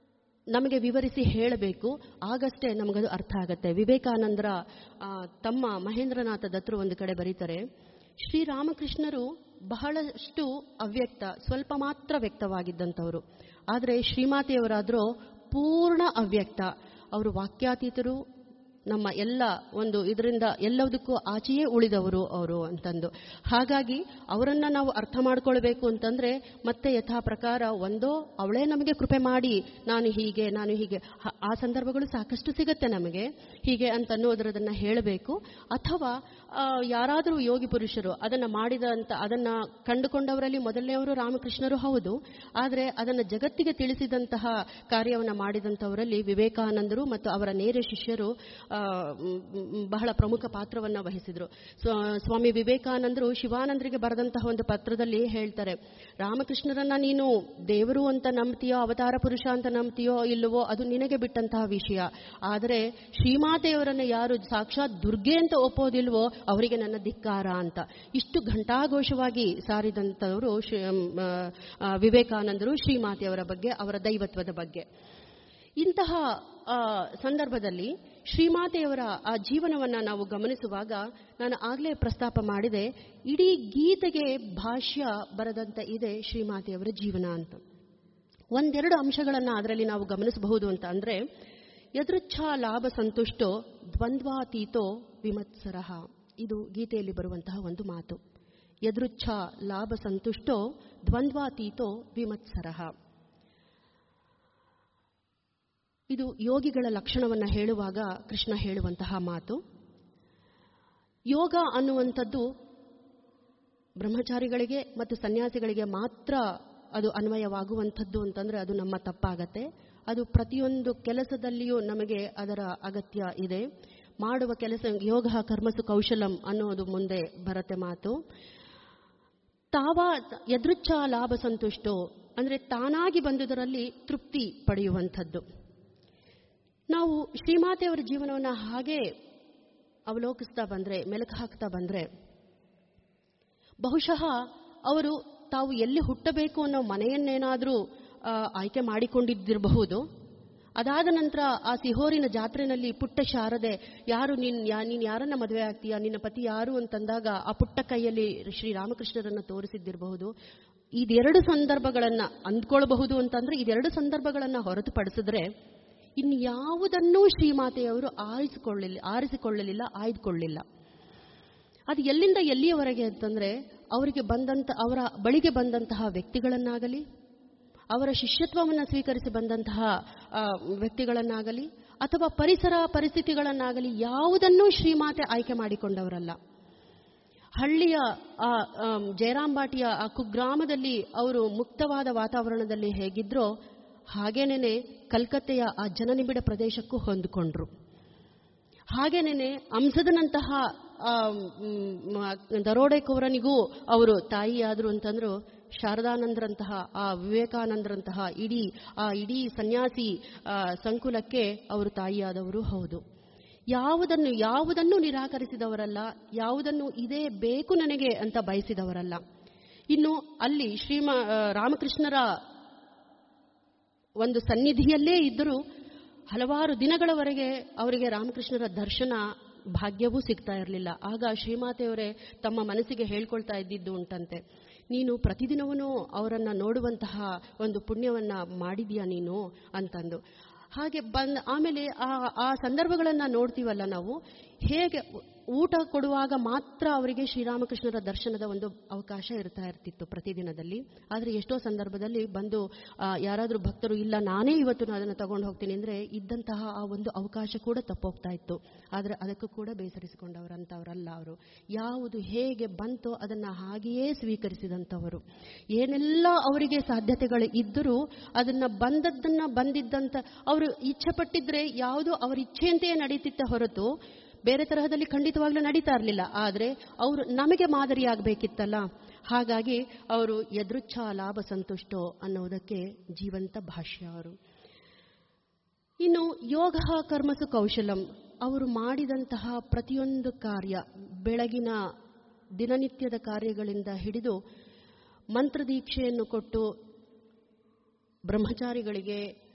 A: ನಮಗೆ ವಿವರಿಸಿ ಹೇಳಬೇಕು ಆಗಷ್ಟೇ ನಮಗದು ಅರ್ಥ ಆಗತ್ತೆ ವಿವೇಕಾನಂದರ ಆ, ತಮ್ಮ ಮಹೇಂದ್ರನಾಥ ದತ್ತರು ಒಂದು ಕಡೆ ಬರೀತಾರೆ ಶ್ರೀರಾಮಕೃಷ್ಣರು ಬಹಳಷ್ಟು ಅವ್ಯಕ್ತ ಸ್ವಲ್ಪ ಮಾತ್ರ ವ್ಯಕ್ತವಾಗಿದ್ದಂಥವರು ಆದರೆ ಶ್ರೀಮಾತೆಯವರಾದರೂ ಪೂರ್ಣ ಅವ್ಯಕ್ತ ಅವರು ವಾಕ್ಯಾತೀತರು ನಮ್ಮ ಎಲ್ಲ ಒಂದು ಇದರಿಂದ ಎಲ್ಲದಕ್ಕೂ ಆಚೆಯೇ ಉಳಿದವರು ಅವರು ಅಂತಂದು ಹಾಗಾಗಿ ಅವರನ್ನ ನಾವು ಅರ್ಥ ಮಾಡ್ಕೊಳ್ಬೇಕು ಅಂತಂದ್ರೆ ಮತ್ತೆ ಯಥಾ ಪ್ರಕಾರ ಒಂದೋ ಅವಳೇ ನಮಗೆ ಕೃಪೆ ಮಾಡಿ ನಾನು ಹೀಗೆ ನಾನು ಹೀಗೆ ಹ- ಆ ಸಂದರ್ಭಗಳು ಸಾಕಷ್ಟು ಸಿಗುತ್ತೆ ನಮಗೆ ಹೀಗೆ ಅಂತ ಅನ್ನೋದರದನ್ನ ಹೇಳಬೇಕು ಅಥವಾ ಆ, ಯಾರಾದರೂ ಯೋಗಿ ಪುರುಷರು ಅದನ್ನ ಮಾಡಿದಂತ ಅದನ್ನ ಕಂಡುಕೊಂಡವರಲ್ಲಿ ಮೊದಲನೆಯವರು ರಾಮಕೃಷ್ಣರು ಹೌದು ಆದರೆ ಅದನ್ನು ಜಗತ್ತಿಗೆ ತಿಳಿಸಿದಂತಹ ಕಾರ್ಯವನ್ನು ಮಾಡಿದಂಥವರಲ್ಲಿ ವಿವೇಕಾನಂದರು ಮತ್ತು ಅವರ ನೇರ ಶಿಷ್ಯರು ಆ, ಮ್, ಮ್, ಬಹಳ ಪ್ರಮುಖ ಪಾತ್ರವನ್ನು ವಹಿಸಿದರು ಸ್ವ- ಸ್ವಾಮಿ ವಿವೇಕಾನಂದರು ಶಿವಾನಂದರಿಗೆ ಬರೆದಂತಹ ಒಂದು ಪತ್ರದಲ್ಲಿ ಹೇಳ್ತಾರೆ ರಾಮಕೃಷ್ಣರನ್ನ ನೀನು ದೇವರು ಅಂತ ನಂಬ್ತೀಯೋ ಅವತಾರ ಪುರುಷ ಅಂತ ನಂಬ್ತೀಯೋ ಇಲ್ಲವೋ ಅದು ನಿನಗೆ ಬಿಟ್ಟಂತಹ ವಿಷಯ ಆದರೆ ಶ್ರೀಮಾತೆಯವರನ್ನ ಯಾರು ಸಾಕ್ಷಾತ್ ದುರ್ಗೆ ಅಂತ ಒಪ್ಪೋದಿಲ್ವೋ ಅವರಿಗೆ ನನ್ನ ಧಿಕ್ಕಾರ ಅಂತ ಇಷ್ಟು ಘಂಟಾಘೋಷವಾಗಿ ಸಾರಿದಂಥವರು ಶ್ರೀ- ಮ್, ಆ, ವಿವೇಕಾನಂದರು ಶ್ರೀಮಾತೆಯವರ ಬಗ್ಗೆ ಅವರ ದೈವತ್ವದ ಬಗ್ಗೆ ಇಂತಹ ಆ, ಸಂದರ್ಭದಲ್ಲಿ ಶ್ರೀಮಾತೆಯವರ ಆ ಜೀವನವನ್ನ ನಾವು ಗಮನಿಸುವಾಗ ನಾನು ಆಗಲೇ ಪ್ರಸ್ತಾಪ ಮಾಡಿದೆ ಇಡೀ ಗೀತೆಗೆ ಭಾಷ್ಯ ಬರದಂತ ಇದೆ ಶ್ರೀಮಾತೆಯವರ ಜೀವನ ಅಂತ ಒಂದೆರಡು ಅಂಶಗಳನ್ನು ಅದರಲ್ಲಿ ನಾವು ಗಮನಿಸಬಹುದು ಅಂತ ಅಂದ್ರೆ ಯದೃಚ್ಛಾ ಲಾಭ ಸಂತುಷ್ಟೋ ದ್ವಂದ್ವಾತೀತೋ ವಿಮತ್ಸರಃ ಇದು ಗೀತೆಯಲ್ಲಿ ಬರುವಂತಹ ಒಂದು ಮಾತು ಯದೃಚ್ಛಾ ಲಾಭ ಸಂತುಷ್ಟೋ ದ್ವಂದ್ವಾತೀತೋ ವಿಮತ್ಸರಃ ಇದು ಯೋಗಿಗಳ ಲಕ್ಷಣವನ್ನು ಹೇಳುವಾಗ ಕೃಷ್ಣ ಹೇಳುವಂತಹ ಮಾತು ಯೋಗ ಅನ್ನುವಂಥದ್ದು ಬ್ರಹ್ಮಚಾರಿಗಳಿಗೆ ಮತ್ತು ಸನ್ಯಾಸಿಗಳಿಗೆ ಮಾತ್ರ ಅದು ಅನ್ವಯವಾಗುವಂಥದ್ದು ಅಂತಂದ್ರೆ ಅದು ನಮ್ಮ ತಪ್ಪಾಗತ್ತೆ ಅದು ಪ್ರತಿಯೊಂದು ಕೆಲಸದಲ್ಲಿಯೂ ನಮಗೆ ಅದರ ಅಗತ್ಯ ಇದೆ ಮಾಡುವ ಕೆಲಸ ಯೋಗ ಕರ್ಮಸು ಕೌಶಲಂ ಅನ್ನೋದು ಮುಂದೆ ಬರತ್ತೆ ಮಾತು ತಾವ ಯದೃಚ್ಛ ಲಾಭ ಸಂತುಷ್ಟೋ ಅಂದ್ರೆ ತಾನಾಗಿ ಬಂದುದರಲ್ಲಿ ತೃಪ್ತಿ ಪಡೆಯುವಂಥದ್ದು ನಾವು ಶ್ರೀಮಾತೆಯವರ ಜೀವನವನ್ನು ಹಾಗೆ ಅವಲೋಕಿಸ್ತಾ ಬಂದ್ರೆ ಮೆಲುಕು ಹಾಕ್ತಾ ಬಂದ್ರೆ ಬಹುಶಃ ಅವರು ತಾವು ಎಲ್ಲಿ ಹುಟ್ಟಬೇಕು ಅನ್ನೋ ಮನೆಯನ್ನೇನಾದರೂ ಆ, ಆಯ್ಕೆ ಮಾಡಿಕೊಂಡಿದ್ದಿರಬಹುದು ಅದಾದ ನಂತರ ಆ ಸಿಹೋರಿನ ಜಾತ್ರೆನಲ್ಲಿ ಪುಟ್ಟ ಶಾರದೆ ಯಾರು ನೀನ್ ಯಾ ನೀನು ಯಾರನ್ನ ಮದುವೆ ಆಗ್ತೀಯಾ ನಿನ್ನ ಪತಿ ಯಾರು ಅಂತಂದಾಗ ಆ ಪುಟ್ಟ ಕೈಯಲ್ಲಿ ಶ್ರೀರಾಮಕೃಷ್ಣರನ್ನ ತೋರಿಸಿದ್ದಿರಬಹುದು ಇದೆರಡು ಸಂದರ್ಭಗಳನ್ನ ಅಂದ್ಕೊಳ್ಬಹುದು ಅಂತಂದ್ರೆ ಇದೆರಡು ಸಂದರ್ಭಗಳನ್ನ ಹೊರತುಪಡಿಸಿದ್ರೆ ಇನ್ಯಾವುದನ್ನೂ ಶ್ರೀಮಾತೆಯವರು ಆರಿಸಿಕೊಳ್ಳಲಿಲ್ಲ ಆರಿಸಿಕೊಳ್ಳಲಿಲ್ಲ ಆಯ್ದುಕೊಳ್ಳಿಲ್ಲ ಅದು ಎಲ್ಲಿಂದ ಎಲ್ಲಿಯವರೆಗೆ ಅಂತಂದ್ರೆ ಅವರಿಗೆ ಬಂದಂತ ಅವರ ಬಳಿಗೆ ಬಂದಂತಹ ವ್ಯಕ್ತಿಗಳನ್ನಾಗಲಿ ಅವರ ಶಿಷ್ಯತ್ವವನ್ನು ಸ್ವೀಕರಿಸಿ ಬಂದಂತಹ ಆ, ವ್ಯಕ್ತಿಗಳನ್ನಾಗಲಿ ಅಥವಾ ಪರಿಸರ ಪರಿಸ್ಥಿತಿಗಳನ್ನಾಗಲಿ ಯಾವುದನ್ನೂ ಶ್ರೀಮಾತೆ ಆಯ್ಕೆ ಮಾಡಿಕೊಂಡವರಲ್ಲ ಹಳ್ಳಿಯ ಆ ಆಮ್, ಜಯರಾಂಬಾಟಿಯ ಆ ಕುಗ್ರಾಮದಲ್ಲಿ ಅವರು ಮುಕ್ತವಾದ ವಾತಾವರಣದಲ್ಲಿ ಹೇಗಿದ್ರೋ ಹಾಗೇನೇನೆ ಕಲ್ಕತ್ತೆಯ ಆ ಜನನಿಬಿಡ ಪ್ರದೇಶಕ್ಕೂ ಹೊಂದಿಕೊಂಡ್ರು ಹಾಗೇನೇನೆ ಅಂಸದನಂತಹ ಆ, ಮ್, ದರೋಡೆಕೋರನಿಗೂ ಅವರು ತಾಯಿಯಾದರು ಅಂತಂದ್ರು ಶಾರದಾನಂದರಂತಹ ಆ ವಿವೇಕಾನಂದರಂತಹ ಇಡೀ ಆ ಇಡೀ ಸನ್ಯಾಸಿ ಆ, ಸಂಕುಲಕ್ಕೆ ಅವರು ತಾಯಿಯಾದವರು ಹೌದು ಯಾವುದನ್ನು ಯಾವುದನ್ನು ನಿರಾಕರಿಸಿದವರಲ್ಲ ಯಾವುದನ್ನು ಇದೇ ಬೇಕು ನನಗೆ ಅಂತ ಬಯಸಿದವರಲ್ಲ ಇನ್ನು ಅಲ್ಲಿ ಶ್ರೀಮ ಆ, ರಾಮಕೃಷ್ಣರ ಒಂದು ಸನ್ನಿಧಿಯಲ್ಲೇ ಇದ್ದರೂ ಹಲವಾರು ದಿನಗಳವರೆಗೆ ಅವರಿಗೆ ರಾಮಕೃಷ್ಣರ ದರ್ಶನ ಭಾಗ್ಯವೂ ಸಿಗ್ತಾ ಇರಲಿಲ್ಲ ಆಗ ಶ್ರೀಮಾತೆಯವರೇ ತಮ್ಮ ಮನಸ್ಸಿಗೆ ಹೇಳ್ಕೊಳ್ತಾ ಇದ್ದಿದ್ದು ಉಂಟಂತೆ ನೀನು ಪ್ರತಿದಿನವೂ ಅವರನ್ನ ನೋಡುವಂತಹ ಒಂದು ಪುಣ್ಯವನ್ನ ಮಾಡಿದ್ಯಾ ನೀನು ಅಂತಂದು ಹಾಗೆ ಬಂದ ಆಮೇಲೆ ಆ ಆ ಸಂದರ್ಭಗಳನ್ನ ನೋಡ್ತೀವಲ್ಲ ನಾವು ಹೇಗೆ ಊಟ ಕೊಡುವಾಗ ಮಾತ್ರ ಅವರಿಗೆ ಶ್ರೀರಾಮಕೃಷ್ಣರ ದರ್ಶನದ ಒಂದು ಅವಕಾಶ ಇರ್ತಾ ಇರ್ತಿತ್ತು ಪ್ರತಿದಿನದಲ್ಲಿ ಆದರೆ ಎಷ್ಟೋ ಸಂದರ್ಭದಲ್ಲಿ ಬಂದು ಆ, ಯಾರಾದರೂ ಭಕ್ತರು ಇಲ್ಲ ನಾನೇ ಇವತ್ತು ನಾನು ಅದನ್ನು ತಗೊಂಡು ಹೋಗ್ತೀನಿ ಅಂದರೆ ಇದ್ದಂತಹ ಆ ಒಂದು ಅವಕಾಶ ಕೂಡ ತಪ್ಪೋಗ್ತಾ ಇತ್ತು ಆದರೆ ಅದಕ್ಕೂ ಕೂಡ ಬೇಸರಿಸಿಕೊಂಡವರಂತವರಲ್ಲ ಅವರು ಯಾವುದು ಹೇಗೆ ಬಂತೋ ಅದನ್ನು ಹಾಗೆಯೇ ಸ್ವೀಕರಿಸಿದಂಥವರು ಏನೆಲ್ಲ ಅವರಿಗೆ ಸಾಧ್ಯತೆಗಳು ಇದ್ದರೂ ಅದನ್ನು ಬಂದದ್ದನ್ನು ಬಂದಿದ್ದಂಥ ಅವರು ಇಚ್ಛೆ ಪಟ್ಟಿದ್ರೆ ಯಾವುದು ಅವರ ಇಚ್ಛೆಯಂತೆಯೇ ನಡೀತಿತ್ತ ಹೊರತು ಬೇರೆ ತರಹದಲ್ಲಿ ಖಂಡಿತವಾಗ್ಲೂ ನಡೀತಾ ಇರಲಿಲ್ಲ ಆದರೆ ಅವರು ನಮಗೆ ಮಾದರಿಯಾಗಬೇಕಿತ್ತಲ್ಲ ಹಾಗಾಗಿ ಅವರು ಯದೃಚ್ಛ ಲಾಭ ಸಂತುಷ್ಟೋ ಅನ್ನೋದಕ್ಕೆ ಜೀವಂತ ಭಾಷ್ಯ ಅವರು ಇನ್ನು ಯೋಗ ಕರ್ಮಸು ಕೌಶಲಂ ಅವರು ಮಾಡಿದಂತಹ ಪ್ರತಿಯೊಂದು ಕಾರ್ಯ ಬೆಳಗಿನ ದಿನನಿತ್ಯದ ಕಾರ್ಯಗಳಿಂದ ಹಿಡಿದು ಮಂತ್ರದೀಕ್ಷೆಯನ್ನು ಕೊಟ್ಟು ಬ್ರಹ್ಮಚಾರಿಗಳಿಗೆ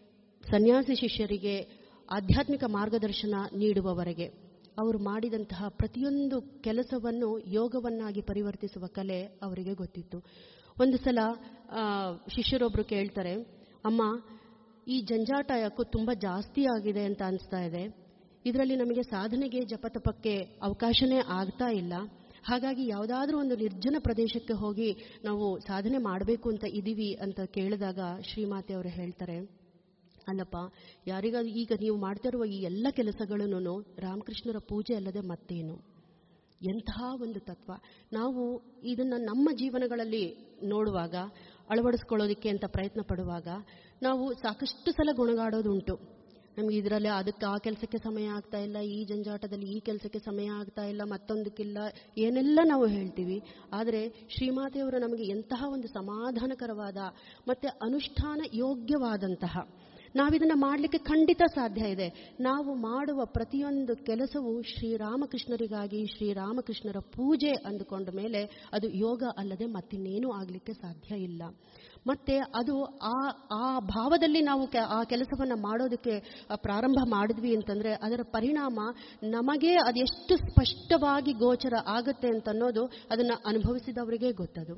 A: ಸನ್ಯಾಸಿ ಶಿಷ್ಯರಿಗೆ ಆಧ್ಯಾತ್ಮಿಕ ಮಾರ್ಗದರ್ಶನ ನೀಡುವವರೆಗೆ ಅವರು ಮಾಡಿದಂತಹ ಪ್ರತಿಯೊಂದು ಕೆಲಸವನ್ನು ಯೋಗವನ್ನಾಗಿ ಪರಿವರ್ತಿಸುವ ಕಲೆ ಅವರಿಗೆ ಗೊತ್ತಿತ್ತು ಒಂದು ಸಲ ಆ, ಶಿಷ್ಯರೊಬ್ರು ಕೇಳ್ತಾರೆ ಅಮ್ಮ ಈ ಜಂಜಾಟ ಯಾಕೋ ತುಂಬ ಜಾಸ್ತಿ ಆಗಿದೆ ಅಂತ ಅನಿಸ್ತಾ ಇದೆ ಇದರಲ್ಲಿ ನಮಗೆ ಸಾಧನೆಗೆ ಜಪತಪಕ್ಕೆ ಅವಕಾಶನೇ ಆಗ್ತಾ ಇಲ್ಲ ಹಾಗಾಗಿ ಯಾವುದಾದ್ರೂ ಒಂದು ನಿರ್ಜನ ಪ್ರದೇಶಕ್ಕೆ ಹೋಗಿ ನಾವು ಸಾಧನೆ ಮಾಡಬೇಕು ಅಂತ ಇದೀವಿ ಅಂತ ಕೇಳಿದಾಗ ಶ್ರೀಮಾತೆ ಅವರು ಹೇಳ್ತಾರೆ ಅಲ್ಲಪ್ಪ ಯಾರಿಗಾದ್ರೂ ಈಗ ನೀವು ಮಾಡ್ತಿರುವ ಈ ಎಲ್ಲ ಕೆಲಸಗಳನ್ನು ರಾಮಕೃಷ್ಣರ ಪೂಜೆ ಅಲ್ಲದೆ ಮತ್ತೇನು ಎಂತಹ ಒಂದು ತತ್ವ ನಾವು ಇದನ್ನು ನಮ್ಮ ಜೀವನಗಳಲ್ಲಿ ನೋಡುವಾಗ ಅಳವಡಿಸ್ಕೊಳ್ಳೋದಕ್ಕೆ ಅಂತ ಪ್ರಯತ್ನ ಪಡುವಾಗ ನಾವು ಸಾಕಷ್ಟು ಸಲ ಗುಣಗಾಡೋದುಂಟು ನಮಗೆ ಇದರಲ್ಲಿ ಅದಕ್ಕೆ ಆ ಕೆಲಸಕ್ಕೆ ಸಮಯ ಆಗ್ತಾ ಇಲ್ಲ ಈ ಜಂಜಾಟದಲ್ಲಿ ಈ ಕೆಲಸಕ್ಕೆ ಸಮಯ ಆಗ್ತಾ ಇಲ್ಲ ಮತ್ತೊಂದಕ್ಕಿಲ್ಲ ಏನೆಲ್ಲ ನಾವು ಹೇಳ್ತೀವಿ ಆದರೆ ಶ್ರೀಮಾತೆಯವರು ನಮಗೆ ಎಂತಹ ಒಂದು ಸಮಾಧಾನಕರವಾದ ಮತ್ತು ಅನುಷ್ಠಾನ ಯೋಗ್ಯವಾದಂತಹ ನಾವಿದನ್ನು ಮಾಡಲಿಕ್ಕೆ ಖಂಡಿತ ಸಾಧ್ಯ ಇದೆ ನಾವು ಮಾಡುವ ಪ್ರತಿಯೊಂದು ಕೆಲಸವು ಶ್ರೀರಾಮಕೃಷ್ಣರಿಗಾಗಿ ಶ್ರೀರಾಮಕೃಷ್ಣರ ಪೂಜೆ ಅಂದುಕೊಂಡ ಮೇಲೆ ಅದು ಯೋಗ ಅಲ್ಲದೆ ಮತ್ತಿನ್ನೇನೂ ಆಗಲಿಕ್ಕೆ ಸಾಧ್ಯ ಇಲ್ಲ ಮತ್ತೆ ಅದು ಆ ಆ ಭಾವದಲ್ಲಿ ನಾವು ಕೆ- ಆ ಕೆಲಸವನ್ನು ಮಾಡೋದಕ್ಕೆ ಆ, ಪ್ರಾರಂಭ ಮಾಡಿದ್ವಿ ಅಂತಂದ್ರೆ ಅದರ ಪರಿಣಾಮ ನಮಗೆ ಅದೆಷ್ಟು ಸ್ಪಷ್ಟವಾಗಿ ಗೋಚರ ಆಗುತ್ತೆ ಅಂತ ಅನ್ನೋದು ಅದನ್ನು ಅನುಭವಿಸಿದವರಿಗೆ ಗೊತ್ತದು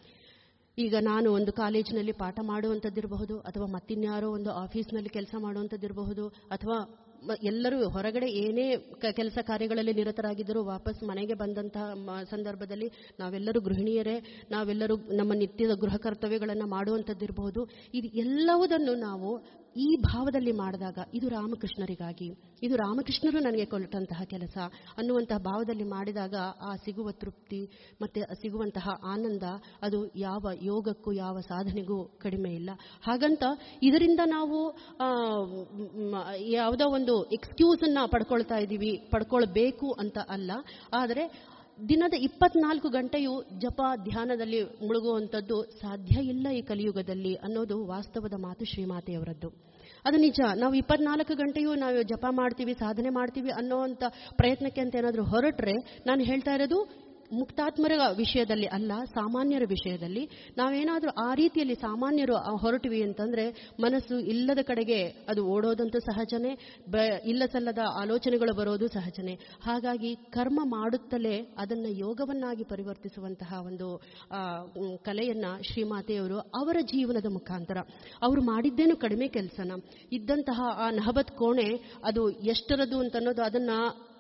A: ಈಗ ನಾನು ಒಂದು ಕಾಲೇಜಿನಲ್ಲಿ ಪಾಠ ಮಾಡುವಂಥದ್ದಿರಬಹುದು ಅಥವಾ ಮತ್ತಿನ್ಯಾರೋ ಒಂದು ಆಫೀಸ್ನಲ್ಲಿ ಕೆಲಸ ಮಾಡುವಂಥದ್ದಿರಬಹುದು ಅಥವಾ ಮ- ಎಲ್ಲರೂ ಹೊರಗಡೆ ಏನೇ ಕ- ಕೆಲಸ ಕಾರ್ಯಗಳಲ್ಲಿ ನಿರತರಾಗಿದ್ದರೂ ವಾಪಸ್ ಮನೆಗೆ ಬಂದಂತಹ ಮ- ಸಂದರ್ಭದಲ್ಲಿ ನಾವೆಲ್ಲರೂ ಗೃಹಿಣಿಯರೇ ನಾವೆಲ್ಲರೂ ನಮ್ಮ ನಿತ್ಯದ ಗೃಹ ಕರ್ತವ್ಯಗಳನ್ನು ಮಾಡುವಂಥದ್ದಿರಬಹುದು ಇದು ಎಲ್ಲವುದನ್ನು ನಾವು ಈ ಭಾವದಲ್ಲಿ ಮಾಡಿದಾಗ ಇದು ರಾಮಕೃಷ್ಣರಿಗಾಗಿ ಇದು ರಾಮಕೃಷ್ಣರು ನನಗೆ ಕೊಟ್ಟಂತಹ ಕೆಲಸ ಅನ್ನುವಂತಹ ಭಾವದಲ್ಲಿ ಮಾಡಿದಾಗ ಆ ಸಿಗುವ ತೃಪ್ತಿ ಮತ್ತು ಸಿಗುವಂತಹ ಆನಂದ ಅದು ಯಾವ ಯೋಗಕ್ಕೂ ಯಾವ ಸಾಧನೆಗೂ ಕಡಿಮೆ ಇಲ್ಲ ಹಾಗಂತ ಇದರಿಂದ ನಾವು ಆ, ಮ್, ಯಾವುದೋ ಒಂದು ಎಕ್ಸ್ಕ್ಯೂಸನ್ನು ಪಡ್ಕೊಳ್ತಾ ಇದ್ದೀವಿ ಪಡ್ಕೊಳ್ಬೇಕು ಅಂತ ಅಲ್ಲ ಆದರೆ ದಿನದ ಇಪ್ಪತ್ನಾಲ್ಕು ಗಂಟೆಯು ಜಪ ಧ್ಯಾನದಲ್ಲಿ ಮುಳುಗುವಂಥದ್ದು ಸಾಧ್ಯ ಇಲ್ಲ ಈ ಕಲಿಯುಗದಲ್ಲಿ ಅನ್ನೋದು ವಾಸ್ತವದ ಮಾತು ಶ್ರೀಮಾತೆಯವರದ್ದು ಅದು ನಿಜ ನಾವು ಇಪ್ಪತ್ನಾಲ್ಕು ಗಂಟೆಯೂ ನಾವು ಜಪ ಮಾಡ್ತೀವಿ ಸಾಧನೆ ಮಾಡ್ತೀವಿ ಅನ್ನೋವಂಥ ಪ್ರಯತ್ನಕ್ಕೆ ಅಂತ ಏನಾದರೂ ಹೊರಟ್ರೆ ನಾನು ಹೇಳ್ತಾ ಇರೋದು ಮುಕ್ತಾತ್ಮರ ವಿಷಯದಲ್ಲಿ ಅಲ್ಲ ಸಾಮಾನ್ಯರ ವಿಷಯದಲ್ಲಿ ನಾವೇನಾದರೂ ಆ ರೀತಿಯಲ್ಲಿ ಸಾಮಾನ್ಯರು ಆ ಹೊರಟಿವಿ ಅಂತಂದ್ರೆ ಮನಸ್ಸು ಇಲ್ಲದ ಕಡೆಗೆ ಅದು ಓಡೋದಂತೂ ಸಹಜನೇ ಬ ಇಲ್ಲ ಸಲ್ಲದ ಆಲೋಚನೆಗಳು ಬರೋದು ಸಹಜನೇ ಹಾಗಾಗಿ ಕರ್ಮ ಮಾಡುತ್ತಲೇ ಅದನ್ನು ಯೋಗವನ್ನಾಗಿ ಪರಿವರ್ತಿಸುವಂತಹ ಒಂದು ಆ, ಮ್, ಕಲೆಯನ್ನ ಶ್ರೀಮಾತೆಯವರು ಅವರ ಜೀವನದ ಮುಖಾಂತರ ಅವರು ಮಾಡಿದ್ದೇನು ಕಡಿಮೆ ಕೆಲಸನ ಇದ್ದಂತಹ ಆ ನಹಬತ್ ಕೋಣೆ ಅದು ಎಷ್ಟರದು ಅಂತ ಅನ್ನೋದು ಅದನ್ನ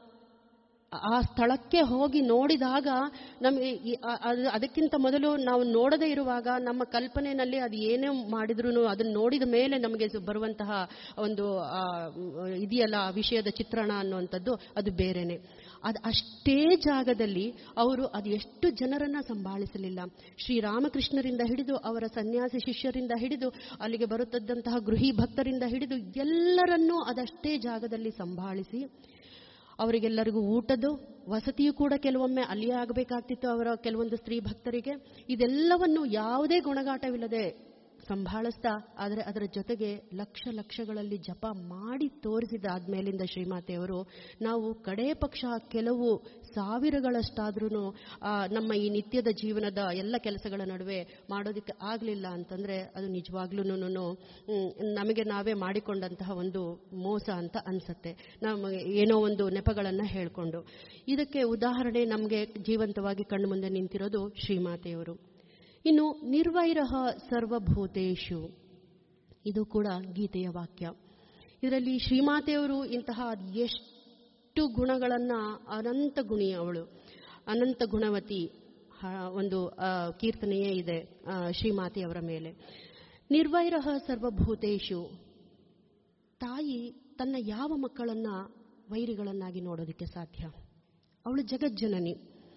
A: ಆ ಸ್ಥಳಕ್ಕೆ ಹೋಗಿ ನೋಡಿದಾಗ ನಮಗೆ ಈ- ಆ- ಅದು- ಅದಕ್ಕಿಂತ ಮೊದಲು ನಾವು ನೋಡದೇ ಇರುವಾಗ ನಮ್ಮ ಕಲ್ಪನೆಯಲ್ಲಿ ಅದು ಏನೇ ಮಾಡಿದ್ರು ಅದನ್ನು ನೋಡಿದ ಮೇಲೆ ನಮಗೆ ಸು- ಬರುವಂತಹ ಒಂದು ಆ, ಮ್, ಇದೆಯಲ್ಲ ಆ ವಿಷಯದ ಚಿತ್ರಣ ಅನ್ನುವಂಥದ್ದು ಅದು ಬೇರೆನೆ ಅದು ಅಷ್ಟೇ ಜಾಗದಲ್ಲಿ ಅವರು ಅದು ಎಷ್ಟು ಜನರನ್ನ ಸಂಭಾಳಿಸಲಿಲ್ಲ ಶ್ರೀರಾಮಕೃಷ್ಣರಿಂದ ಹಿಡಿದು ಅವರ ಸನ್ಯಾಸಿ ಶಿಷ್ಯರಿಂದ ಹಿಡಿದು ಅಲ್ಲಿಗೆ ಬರುತ್ತಿದ್ದಂತಹ ಗೃಹಿ ಭಕ್ತರಿಂದ ಹಿಡಿದು ಎಲ್ಲರನ್ನೂ ಅದಷ್ಟೇ ಜಾಗದಲ್ಲಿ ಸಂಭಾಳಿಸಿ ಅವರಿಗೆಲ್ಲರಿಗೂ ಊಟದ ವಸತಿಯೂ ಕೂಡ ಕೆಲವೊಮ್ಮೆ ಅಲ್ಲಿಯೇ ಆಗಬೇಕಾಗ್ತಿತ್ತು ಅವರ ಕೆಲವೊಂದು ಸ್ತ್ರೀ ಭಕ್ತರಿಗೆ ಇದೆಲ್ಲವನ್ನು ಯಾವುದೇ ಗುಣಗಾಟವಿಲ್ಲದೆ ಸಂಭಾಳಿಸ್ತಾ ಆದರೆ ಅದರ ಜೊತೆಗೆ ಲಕ್ಷ ಲಕ್ಷಗಳಲ್ಲಿ ಜಪ ಮಾಡಿ ತೋರಿಸಿದಾದ್ಮೇಲಿಂದ ಶ್ರೀಮಾತೆಯವರು ನಾವು ಕಡೇ ಪಕ್ಷ ಕೆಲವು ಸಾವಿರಗಳಷ್ಟಾದ್ರೂ ನಮ್ಮ ಈ ನಿತ್ಯದ ಜೀವನದ ಎಲ್ಲ ಕೆಲಸಗಳ ನಡುವೆ ಮಾಡೋದಕ್ಕೆ ಆಗಲಿಲ್ಲ ಅಂತಂದರೆ ಅದು ನಿಜವಾಗ್ಲೂ ನಮಗೆ ನಾವೇ ಮಾಡಿಕೊಂಡಂತಹ ಒಂದು ಮೋಸ ಅಂತ ಅನಿಸುತ್ತೆ ನಮಗೆ ಏನೋ ಒಂದು ನೆಪಗಳನ್ನು ಹೇಳಿಕೊಂಡು ಇದಕ್ಕೆ ಉದಾಹರಣೆ ನಮಗೆ ಜೀವಂತವಾಗಿ ಕಣ್ಣು ಮುಂದೆ ನಿಂತಿರೋದು ಶ್ರೀಮಾತೆಯವರು ಇನ್ನು ನಿರ್ವೈರಹ ಸರ್ವಭೂತೇಶು ಇದು ಕೂಡ ಗೀತೆಯ ವಾಕ್ಯ ಇದರಲ್ಲಿ ಶ್ರೀಮಾತೆಯವರು ಇಂತಹ ಎಷ್ಟು ಗುಣಗಳನ್ನು ಅನಂತ ಗುಣಿ ಅವಳು ಅನಂತ ಗುಣವತಿ ಹ- ಒಂದು ಆ, ಕೀರ್ತನೆಯೇ ಇದೆ ಆ, ಶ್ರೀಮಾತೆಯವರ ಮೇಲೆ ನಿರ್ವೈರಹ ಸರ್ವಭೂತೇಶು ತಾಯಿ ತನ್ನ ಯಾವ ಮಕ್ಕಳನ್ನ ವೈರಿಗಳನ್ನಾಗಿ ನೋಡೋದಕ್ಕೆ ಸಾಧ್ಯ ಅವಳು ಜಗಜ್ಜನನಿ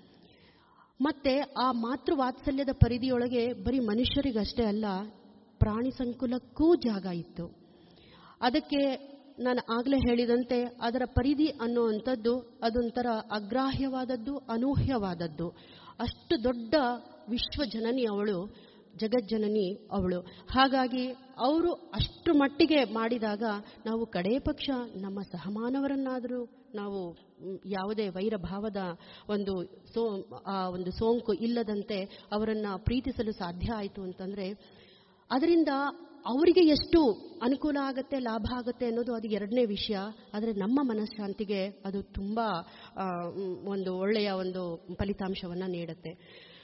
A: ಮತ್ತೆ ಆ ಮಾತೃ ವಾತ್ಸಲ್ಯದ ಪರಿಧಿಯೊಳಗೆ ಬರೀ ಮನುಷ್ಯರಿಗಷ್ಟೇ ಅಲ್ಲ ಪ್ರಾಣಿ ಸಂಕುಲಕ್ಕೂ ಜಾಗ ಇತ್ತು ಅದಕ್ಕೆ ನಾನು ಆಗಲೇ ಹೇಳಿದಂತೆ ಅದರ ಪರಿಧಿ ಅನ್ನುವಂಥದ್ದು ಅದೊಂಥರ ಅಗ್ರಾಹ್ಯವಾದದ್ದು ಅನೂಹ್ಯವಾದದ್ದು ಅಷ್ಟು ದೊಡ್ಡ ವಿಶ್ವಜನನಿ ಅವಳು ಜಗಜ್ಜನನಿ ಅವಳು ಹಾಗಾಗಿ ಅವರು ಅಷ್ಟು ಮಟ್ಟಿಗೆ ಮಾಡಿದಾಗ ನಾವು ಕಡೇ ಪಕ್ಷ ನಮ್ಮ ಸಹಮಾನವರನ್ನಾದರೂ ನಾವು ಮ್, ಯಾವುದೇ ವೈರಭಾವದ ಒಂದು ಸೋ ಆ ಒಂದು ಸೋಂಕು ಇಲ್ಲದಂತೆ ಅವರನ್ನು ಪ್ರೀತಿಸಲು ಸಾಧ್ಯ ಆಯಿತು ಅಂತಂದರೆ ಅದರಿಂದ ಅವರಿಗೆ ಎಷ್ಟು ಅನುಕೂಲ ಆಗುತ್ತೆ ಲಾಭ ಆಗುತ್ತೆ ಅನ್ನೋದು ಅದು ಎರಡನೇ ವಿಷಯ ಆದರೆ ನಮ್ಮ ಮನಃಶಾಂತಿಗೆ ಅದು ತುಂಬ ಆ, ಮ್, ಒಂದು ಒಳ್ಳೆಯ ಒಂದು ಫಲಿತಾಂಶವನ್ನು ನೀಡುತ್ತೆ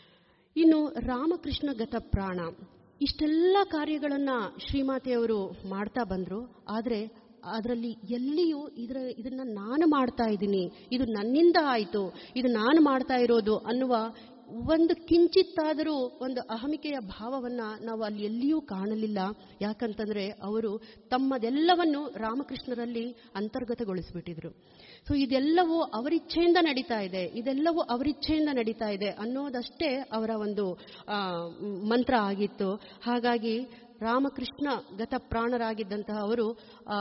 A: ಇನ್ನು ರಾಮಕೃಷ್ಣ ಗತ ಪ್ರಾಣ ಇಷ್ಟೆಲ್ಲ ಕಾರ್ಯಗಳನ್ನು ಶ್ರೀಮಾತೆಯವರು ಮಾಡ್ತಾ ಬಂದರು ಆದರೆ ಅದರಲ್ಲಿ ಎಲ್ಲಿಯೂ ಇದರ ಇದನ್ನ ನಾನು ಮಾಡ್ತಾ ಇದ್ದೀನಿ ಇದು ನನ್ನಿಂದ ಆಯಿತು ಇದು ನಾನು ಮಾಡ್ತಾ ಇರೋದು ಅನ್ನುವ ಒಂದು ಕಿಂಚಿತ್ತಾದರೂ ಒಂದು ಅಹಮಿಕೆಯ ಭಾವವನ್ನು ನಾವು ಅಲ್ಲಿ ಎಲ್ಲಿಯೂ ಕಾಣಲಿಲ್ಲ ಯಾಕಂತಂದರೆ ಅವರು ತಮ್ಮದೆಲ್ಲವನ್ನು ರಾಮಕೃಷ್ಣರಲ್ಲಿ ಅಂತರ್ಗತಗೊಳಿಸಿಬಿಟ್ಟಿದ್ರು ಸೊ ಇದೆಲ್ಲವೂ ಅವರಿಚ್ಛೆಯಿಂದ ನಡೀತಾ ಇದೆ ಇದೆಲ್ಲವೂ ಅವರಿಚ್ಛೆಯಿಂದ ನಡೀತಾ ಇದೆ ಅನ್ನೋದಷ್ಟೇ ಅವರ ಒಂದು ಆ, ಮಂತ್ರ ಆಗಿತ್ತು ಹಾಗಾಗಿ ರಾಮಕೃಷ್ಣ ಗತ ಪ್ರಾಣರಾಗಿದ್ದಂತಹ ಅವರು ಆ,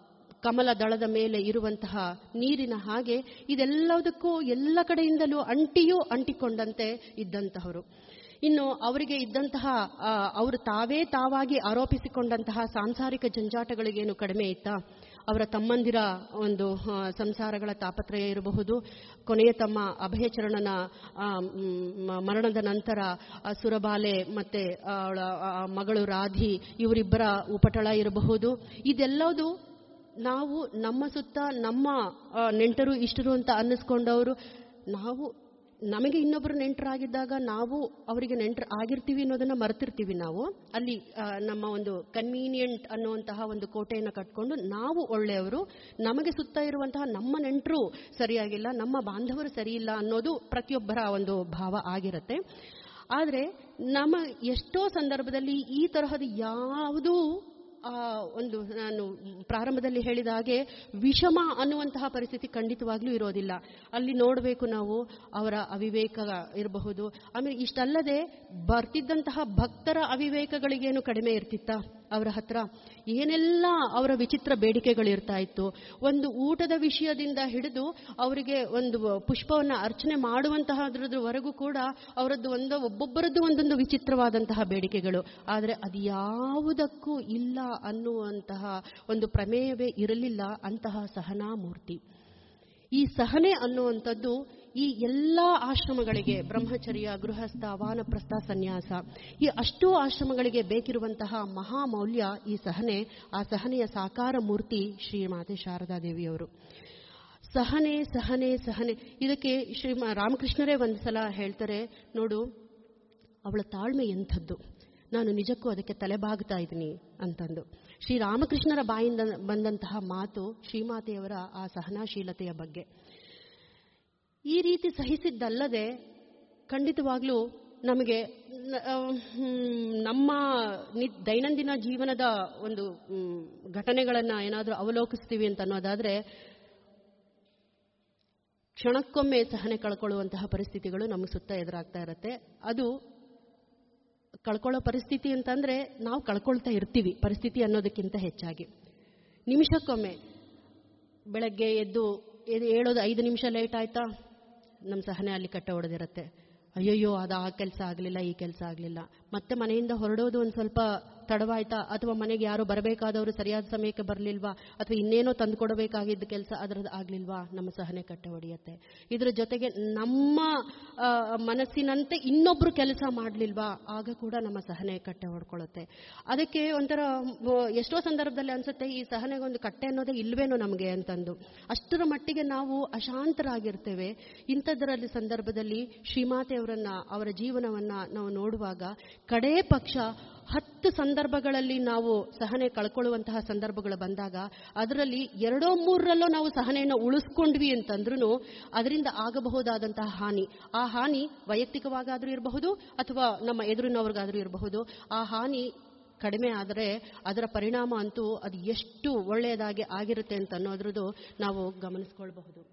A: ಕಮಲ ದಳದ ಮೇಲೆ ಇರುವಂತಹ ನೀರಿನ ಹಾಗೆ ಇದೆಲ್ಲದಕ್ಕೂ ಎಲ್ಲ ಕಡೆಯಿಂದಲೂ ಅಂಟಿಯೂ ಅಂಟಿಕೊಂಡಂತೆ ಇದ್ದಂತಹವರು ಇನ್ನು ಅವರಿಗೆ ಇದ್ದಂತಹ ಆ, ಅವರು ತಾವೇ ತಾವಾಗಿ ಆರೋಪಿಸಿಕೊಂಡಂತಹ ಸಾಂಸಾರಿಕ ಜಂಜಾಟಗಳಿಗೇನು ಕಡಿಮೆ ಇತ್ತಾ ಅವರ ತಮ್ಮಂದಿರ ಒಂದು ಆ, ಸಂಸಾರಗಳ ತಾಪತ್ರಯ ಇರಬಹುದು ಕೊನೆಯ ತಮ್ಮ ಅಭಯಚರಣನ ಆ, ಮ್, ಮರಣದ ನಂತರ ಆ, ಸುರಬಾಲೆ ಮತ್ತೆ ಅವಳ ಆ, ಮಗಳು ರಾಧಿ ಇವರಿಬ್ಬರ ಉಪಟಳ ಇರಬಹುದು ಇದೆಲ್ಲದು ನಾವು ನಮ್ಮ ಸುತ್ತ ನಮ್ಮ ಆ, ನೆಂಟರು ಇಷ್ಟರು ಅಂತ ಅನ್ನಿಸ್ಕೊಂಡವರು ನಾವು ನಮಗೆ ಇನ್ನೊಬ್ಬರು ನೆಂಟರಾಗಿದ್ದಾಗ ನಾವು ಅವರಿಗೆ ನೆಂಟರು ಆಗಿರ್ತೀವಿ ಅನ್ನೋದನ್ನ ಮರೆತಿರ್ತೀವಿ ನಾವು ಅಲ್ಲಿ ಆ, ನಮ್ಮ ಒಂದು ಕನ್ವೀನಿಯಂಟ್ ಅನ್ನುವಂತಹ ಒಂದು ಕೋಟೆಯನ್ನು ಕಟ್ಕೊಂಡು ನಾವು ಒಳ್ಳೆಯವರು ನಮಗೆ ಸುತ್ತ ಇರುವಂತಹ ನಮ್ಮ ನೆಂಟರು ಸರಿಯಾಗಿಲ್ಲ ನಮ್ಮ ಬಾಂಧವರು ಸರಿಯಿಲ್ಲ ಅನ್ನೋದು ಪ್ರತಿಯೊಬ್ಬರ ಒಂದು ಭಾವ ಆಗಿರುತ್ತೆ ಆದರೆ ನಮ್ಮ ಎಷ್ಟೋ ಸಂದರ್ಭದಲ್ಲಿ ಈ ತರಹದ ಯಾವುದೂ ಆ, ಒಂದು ನಾನು ಪ್ರಾರಂಭದಲ್ಲಿ ಹೇಳಿದ ಹಾಗೆ ವಿಷಮ ಅನ್ನುವಂತಹ ಪರಿಸ್ಥಿತಿ ಖಂಡಿತವಾಗ್ಲೂ ಇರೋದಿಲ್ಲ ಅಲ್ಲಿ ನೋಡಬೇಕು ನಾವು ಅವರ ಅವಿವೇಕ ಇರಬಹುದು ಆಮೇಲೆ ಇಷ್ಟಲ್ಲದೆ ಬರ್ತಿದ್ದಂತಹ ಭಕ್ತರ ಅವಿವೇಕಗಳಿಗೇನು ಕಡಿಮೆ ಇರ್ತಿತ್ತ ಅವರ ಹತ್ರ ಏನೆಲ್ಲ ಅವರ ವಿಚಿತ್ರ ಬೇಡಿಕೆಗಳಿರ್ತಾ ಇತ್ತು ಒಂದು ಊಟದ ವಿಷಯದಿಂದ ಹಿಡಿದು ಅವರಿಗೆ ಒಂದು ಪುಷ್ಪವನ್ನು ಅರ್ಚನೆ ಮಾಡುವಂತಹದ್ರವರೆಗೂ ಕೂಡ ಅವರದ್ದು ಒಂದು ಒಬ್ಬೊಬ್ಬರದ್ದು ಒಂದೊಂದು ವಿಚಿತ್ರವಾದಂತಹ ಬೇಡಿಕೆಗಳು ಆದರೆ ಅದು ಯಾವುದಕ್ಕೂ ಇಲ್ಲ ಅನ್ನುವಂತಹ ಒಂದು ಪ್ರಮೇಯವೇ ಇರಲಿಲ್ಲ ಅಂತಹ ಸಹನಾಮೂರ್ತಿ ಈ ಸಹನೆ ಅನ್ನುವಂಥದ್ದು ಈ ಎಲ್ಲ ಆಶ್ರಮಗಳಿಗೆ ಬ್ರಹ್ಮಚರ್ಯ ಗೃಹಸ್ಥ ವಾನಪ್ರಸ್ಥ ಸನ್ಯಾಸ ಈ ಅಷ್ಟೂ ಆಶ್ರಮಗಳಿಗೆ ಬೇಕಿರುವಂತಹ ಮಹಾಮೌಲ್ಯ ಈ ಸಹನೆ ಆ ಸಹನೆಯ ಸಾಕಾರ ಮೂರ್ತಿ ಶ್ರೀಮಾತೆ ಶಾರದಾದೇವಿಯವರು ಸಹನೆ ಸಹನೆ ಸಹನೆ ಇದಕ್ಕೆ ಶ್ರೀ ರಾಮಕೃಷ್ಣರೇ ಒಂದು ಸಲ ಹೇಳ್ತಾರೆ ನೋಡು ಅವಳ ತಾಳ್ಮೆ ಎಂಥದ್ದು ನಾನು ನಿಜಕ್ಕೂ ಅದಕ್ಕೆ ತಲೆಬಾಗ್ತಾ ಇದ್ದೀನಿ ಅಂತಂದು ಶ್ರೀರಾಮಕೃಷ್ಣರ ಬಾಯಿಂದ ಬಂದಂತಹ ಮಾತು ಶ್ರೀಮಾತೆಯವರ ಆ ಸಹನಾಶೀಲತೆಯ ಬಗ್ಗೆ ಈ ರೀತಿ ಸಹಿಸಿದ್ದಲ್ಲದೆ ಖಂಡಿತವಾಗ್ಲೂ ನಮಗೆ ನ- ಆ, ಹ್ಮ್, ನಮ್ಮ ನಿ- ದೈನಂದಿನ ಜೀವನದ ಒಂದು ಹ್ಮ್, ಘಟನೆಗಳನ್ನು ಏನಾದರೂ ಅವಲೋಕಿಸ್ತೀವಿ ಅಂತ ಅನ್ನೋದಾದ್ರೆ ಕ್ಷಣಕ್ಕೊಮ್ಮೆ ಸಹನೆ ಕಳ್ಕೊಳ್ಳುವಂತಹ ಪರಿಸ್ಥಿತಿಗಳು ನಮ್ಮ ಸುತ್ತ ಎದುರಾಗ್ತಾ ಇರುತ್ತೆ ಅದು ಕಳ್ಕೊಳ್ಳೋ ಪರಿಸ್ಥಿತಿ ಅಂತಂದ್ರೆ ನಾವು ಕಳ್ಕೊಳ್ತಾ ಇರ್ತೀವಿ ಪರಿಸ್ಥಿತಿ ಅನ್ನೋದಕ್ಕಿಂತ ಹೆಚ್ಚಾಗಿ ನಿಮಿಷಕ್ಕೊಮ್ಮೆ ಬೆಳಗ್ಗೆ ಎದ್ದು ಎದ್ದು ಹೇಳೋದು ಐದು ನಿಮಿಷ ಲೇಟ್ ಆಯ್ತಾ ನಮ್ಮ ಸಹನೆ ಅಲ್ಲಿ ಕಟ್ಟೆ ಹೊಡೆದಿರುತ್ತೆ ಅಯ್ಯಯ್ಯೋ ಅದು ಆ ಕೆಲಸ ಆಗಲಿಲ್ಲ ಈ ಕೆಲಸ ಆಗಲಿಲ್ಲ ಮತ್ತೆ ಮನೆಯಿಂದ ಹೊರಡೋದು ಒಂದು ಸ್ವಲ್ಪ ತಡವಾಯ್ತಾ ಅಥವಾ ಮನೆಗೆ ಯಾರೋ ಬರಬೇಕಾದವರು ಸರಿಯಾದ ಸಮಯಕ್ಕೆ ಬರಲಿಲ್ವಾ ಅಥವಾ ಇನ್ನೇನೋ ತಂದುಕೊಡಬೇಕಾಗಿದ್ದ ಕೆಲಸ ಅದರದ್ದು ಆಗಲಿಲ್ವಾ ನಮ್ಮ ಸಹನೆ ಕಟ್ಟೆ ಹೊಡೆಯುತ್ತೆ ಇದರ ಜೊತೆಗೆ ನಮ್ಮ ಆ, ಮನಸ್ಸಿನಂತೆ ಇನ್ನೊಬ್ರು ಕೆಲಸ ಮಾಡಲಿಲ್ವಾ ಆಗ ಕೂಡ ನಮ್ಮ ಸಹನೆ ಕಟ್ಟೆ ಹೊಡ್ಕೊಳ್ಳುತ್ತೆ ಅದಕ್ಕೆ ಒಂಥರ ಮ್, ಎಷ್ಟೋ ಸಂದರ್ಭದಲ್ಲಿ ಅನ್ಸುತ್ತೆ ಈ ಸಹನೆಗೆ ಒಂದು ಕಟ್ಟೆ ಅನ್ನೋದೇ ಇಲ್ವೇನೋ ನಮಗೆ ಅಂತಂದು ಅಷ್ಟರ ಮಟ್ಟಿಗೆ ನಾವು ಅಶಾಂತರಾಗಿರ್ತೇವೆ ಇಂಥದ್ದರಲ್ಲಿ ಸಂದರ್ಭದಲ್ಲಿ ಶ್ರೀಮಾತೆಯವರನ್ನ ಅವರ ಜೀವನವನ್ನ ನಾವು ನೋಡುವಾಗ ಕಡೇ ಪಕ್ಷ ಹತ್ತು ಸಂದರ್ಭಗಳಲ್ಲಿ ನಾವು ಸಹನೆ ಕಳ್ಕೊಳ್ಳುವಂತಹ ಸಂದರ್ಭಗಳು ಬಂದಾಗ ಅದರಲ್ಲಿ ಎರಡೋ ಮೂರರಲ್ಲೋ ನಾವು ಸಹನೆಯನ್ನು ಉಳಿಸ್ಕೊಂಡ್ವಿ ಅಂತಂದ್ರೂ ಅದರಿಂದ ಆಗಬಹುದಾದಂತಹ ಹಾನಿ ಆ ಹಾನಿ ವೈಯಕ್ತಿಕವಾಗಾದರೂ ಇರಬಹುದು ಅಥವಾ ನಮ್ಮ ಎದುರಿನವ್ರಿಗಾದರೂ ಇರಬಹುದು ಆ ಹಾನಿ ಕಡಿಮೆ ಆದರೆ ಅದರ ಪರಿಣಾಮ ಅಂತೂ ಅದು ಎಷ್ಟು ಒಳ್ಳೆಯದಾಗಿ ಆಗಿರುತ್ತೆ ಅಂತ ಅನ್ನೋದ್ರದ್ದು ನಾವು ಗಮನಿಸ್ಕೊಳ್ಬಹುದು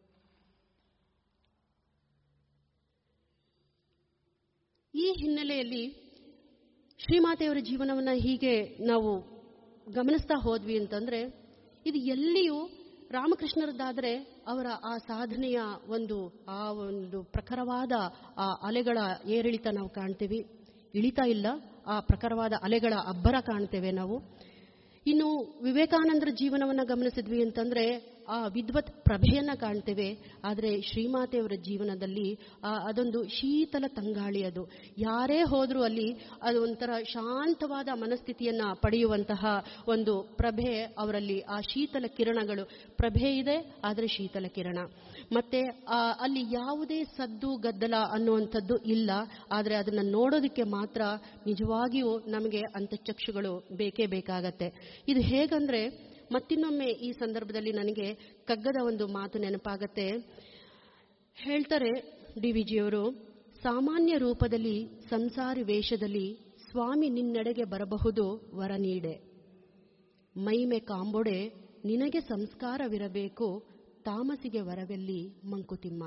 A: ಈ ಹಿನ್ನೆಲೆಯಲ್ಲಿ ಶ್ರೀಮಾತೆಯವರ ಜೀವನವನ್ನು ಹೀಗೆ ನಾವು ಗಮನಿಸ್ತಾ ಹೋದ್ವಿ ಅಂತಂದ್ರೆ ಇದು ಎಲ್ಲಿಯೂ ರಾಮಕೃಷ್ಣರದ್ದಾದರೆ ಅವರ ಆ ಸಾಧನೆಯ ಒಂದು ಆ ಒಂದು ಪ್ರಖರವಾದ ಆ ಅಲೆಗಳ ಏರಿಳಿತ ನಾವು ಕಾಣ್ತೀವಿ ಇಳಿತಾ ಇಲ್ಲ ಆ ಪ್ರಖರವಾದ ಅಲೆಗಳ ಅಬ್ಬರ ಕಾಣ್ತೇವೆ ನಾವು ಇನ್ನು ವಿವೇಕಾನಂದರ ಜೀವನವನ್ನು ಗಮನಿಸಿದ್ವಿ ಅಂತಂದ್ರೆ ಆ ವಿದ್ವತ್ ಪ್ರಭೆಯನ್ನ ಕಾಣ್ತೇವೆ ಆದರೆ ಶ್ರೀಮಾತೆಯವರ ಜೀವನದಲ್ಲಿ ಆ ಅದೊಂದು ಶೀತಲ ತಂಗಾಳಿ ಅದು ಯಾರೇ ಹೋದರೂ ಅಲ್ಲಿ ಅದು ಒಂಥರ ಶಾಂತವಾದ ಮನಸ್ಥಿತಿಯನ್ನ ಪಡೆಯುವಂತಹ ಒಂದು ಪ್ರಭೆ ಅವರಲ್ಲಿ ಆ ಶೀತಲ ಕಿರಣಗಳು ಪ್ರಭೆ ಇದೆ ಆದರೆ ಶೀತಲ ಕಿರಣ ಮತ್ತೆ ಆ, ಅಲ್ಲಿ ಯಾವುದೇ ಸದ್ದು ಗದ್ದಲ ಅನ್ನುವಂಥದ್ದು ಇಲ್ಲ ಆದರೆ ಅದನ್ನು ನೋಡೋದಕ್ಕೆ ಮಾತ್ರ ನಿಜವಾಗಿಯೂ ನಮಗೆ ಅಂತಚಕ್ಷುಗಳು ಬೇಕೇ ಬೇಕಾಗತ್ತೆ ಇದು ಹೇಗಂದ್ರೆ ಮತ್ತಿನ್ನೊಮ್ಮೆ ಈ ಸಂದರ್ಭದಲ್ಲಿ ನನಗೆ ಕಗ್ಗದ ಒಂದು ಮಾತು ನೆನಪಾಗತ್ತೆ ಹೇಳ್ತಾರೆ ಡಿ ವಿ ಜಿಯವರು ಸಾಮಾನ್ಯ ರೂಪದಲ್ಲಿ ಸಂಸಾರಿ ವೇಷದಲ್ಲಿ ಸ್ವಾಮಿ ನಿನ್ನೆಡೆಗೆ ಬರಬಹುದು ವರ ನೀಡೆ ಮೈಮೆ ಕಾಂಬೊಡೆ ನಿನಗೆ ಸಂಸ್ಕಾರವಿರಬೇಕು ತಾಮಸಿಗೆ ವರವೆಲ್ಲಿ ಮಂಕುತಿಮ್ಮ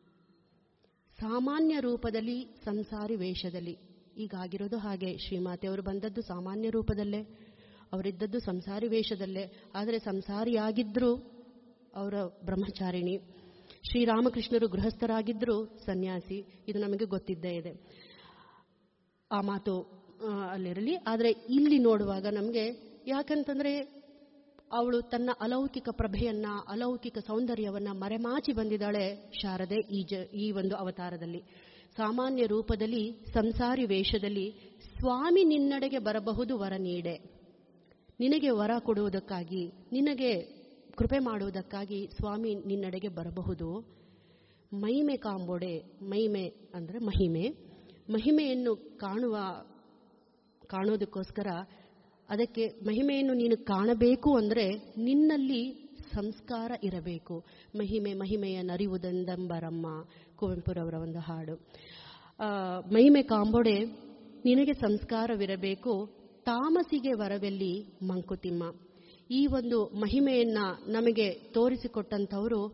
A: ಸಾಮಾನ್ಯ ರೂಪದಲ್ಲಿ ಸಂಸಾರಿ ವೇಷದಲ್ಲಿ ಈಗಾಗಿರೋದು ಹಾಗೆ ಶ್ರೀಮಾತೆಯವರು ಬಂದದ್ದು ಸಾಮಾನ್ಯ ರೂಪದಲ್ಲೇ ಅವರಿದ್ದದ್ದು ಸಂಸಾರಿ ವೇಷದಲ್ಲೇ ಆದರೆ ಸಂಸಾರಿಯಾಗಿದ್ದರೂ ಅವರ ಬ್ರಹ್ಮಚಾರಿಣಿ ಶ್ರೀರಾಮಕೃಷ್ಣರು ಗೃಹಸ್ಥರಾಗಿದ್ದರೂ ಸನ್ಯಾಸಿ ಇದು ನಮಗೆ ಗೊತ್ತಿದ್ದೇ ಇದೆ ಆ ಮಾತು ಆ, ಅಲ್ಲಿರಲಿ ಆದರೆ ಇಲ್ಲಿ ನೋಡುವಾಗ ನಮಗೆ ಯಾಕಂತಂದ್ರೆ ಅವಳು ತನ್ನ ಅಲೌಕಿಕ ಪ್ರಭೆಯನ್ನ ಅಲೌಕಿಕ ಸೌಂದರ್ಯವನ್ನ ಮರೆಮಾಚಿ ಬಂದಿದ್ದಾಳೆ ಶಾರದೆ ಈ ಜ ಈ ಒಂದು ಅವತಾರದಲ್ಲಿ ಸಾಮಾನ್ಯ ರೂಪದಲ್ಲಿ ಸಂಸಾರಿ ವೇಷದಲ್ಲಿ ಸ್ವಾಮಿ ನಿನ್ನಡೆಗೆ ಬರಬಹುದು ವರ ನೀಡೆ ನಿನಗೆ ವರ ಕೊಡುವುದಕ್ಕಾಗಿ ನಿನಗೆ ಕೃಪೆ ಮಾಡುವುದಕ್ಕಾಗಿ ಸ್ವಾಮಿ ನಿನ್ನಡೆಗೆ ಬರಬಹುದು ಮಹಿಮೆ ಕಾಂಬೊಡೆ ಮಹಿಮೆ ಅಂದರೆ ಮಹಿಮೆ ಮಹಿಮೆಯನ್ನು ಕಾಣುವ ಕಾಣೋದಕ್ಕೋಸ್ಕರ ಅದಕ್ಕೆ ಮಹಿಮೆಯನ್ನು ನೀನು ಕಾಣಬೇಕು ಅಂದರೆ ನಿನ್ನಲ್ಲಿ ಸಂಸ್ಕಾರ ಇರಬೇಕು ಮಹಿಮೆ ಮಹಿಮೆಯ ನರಿವುದೆಂದಂಬರಮ್ಮ ಕುವೆಂಪುರವರ ಒಂದು ಹಾಡು ಆ, ಮಹಿಮೆ ಕಾಂಬೊಡೆ ನಿನಗೆ ಸಂಸ್ಕಾರವಿರಬೇಕು ತಾಮಸಿಗೆ ವರವೆಲ್ಲಿ ಮಂಕುತಿಮ್ಮ ಈ ಒಂದು ಮಹಿಮೆಯನ್ನ ನಮಗೆ ತೋರಿಸಿಕೊಟ್ಟಂಥವರು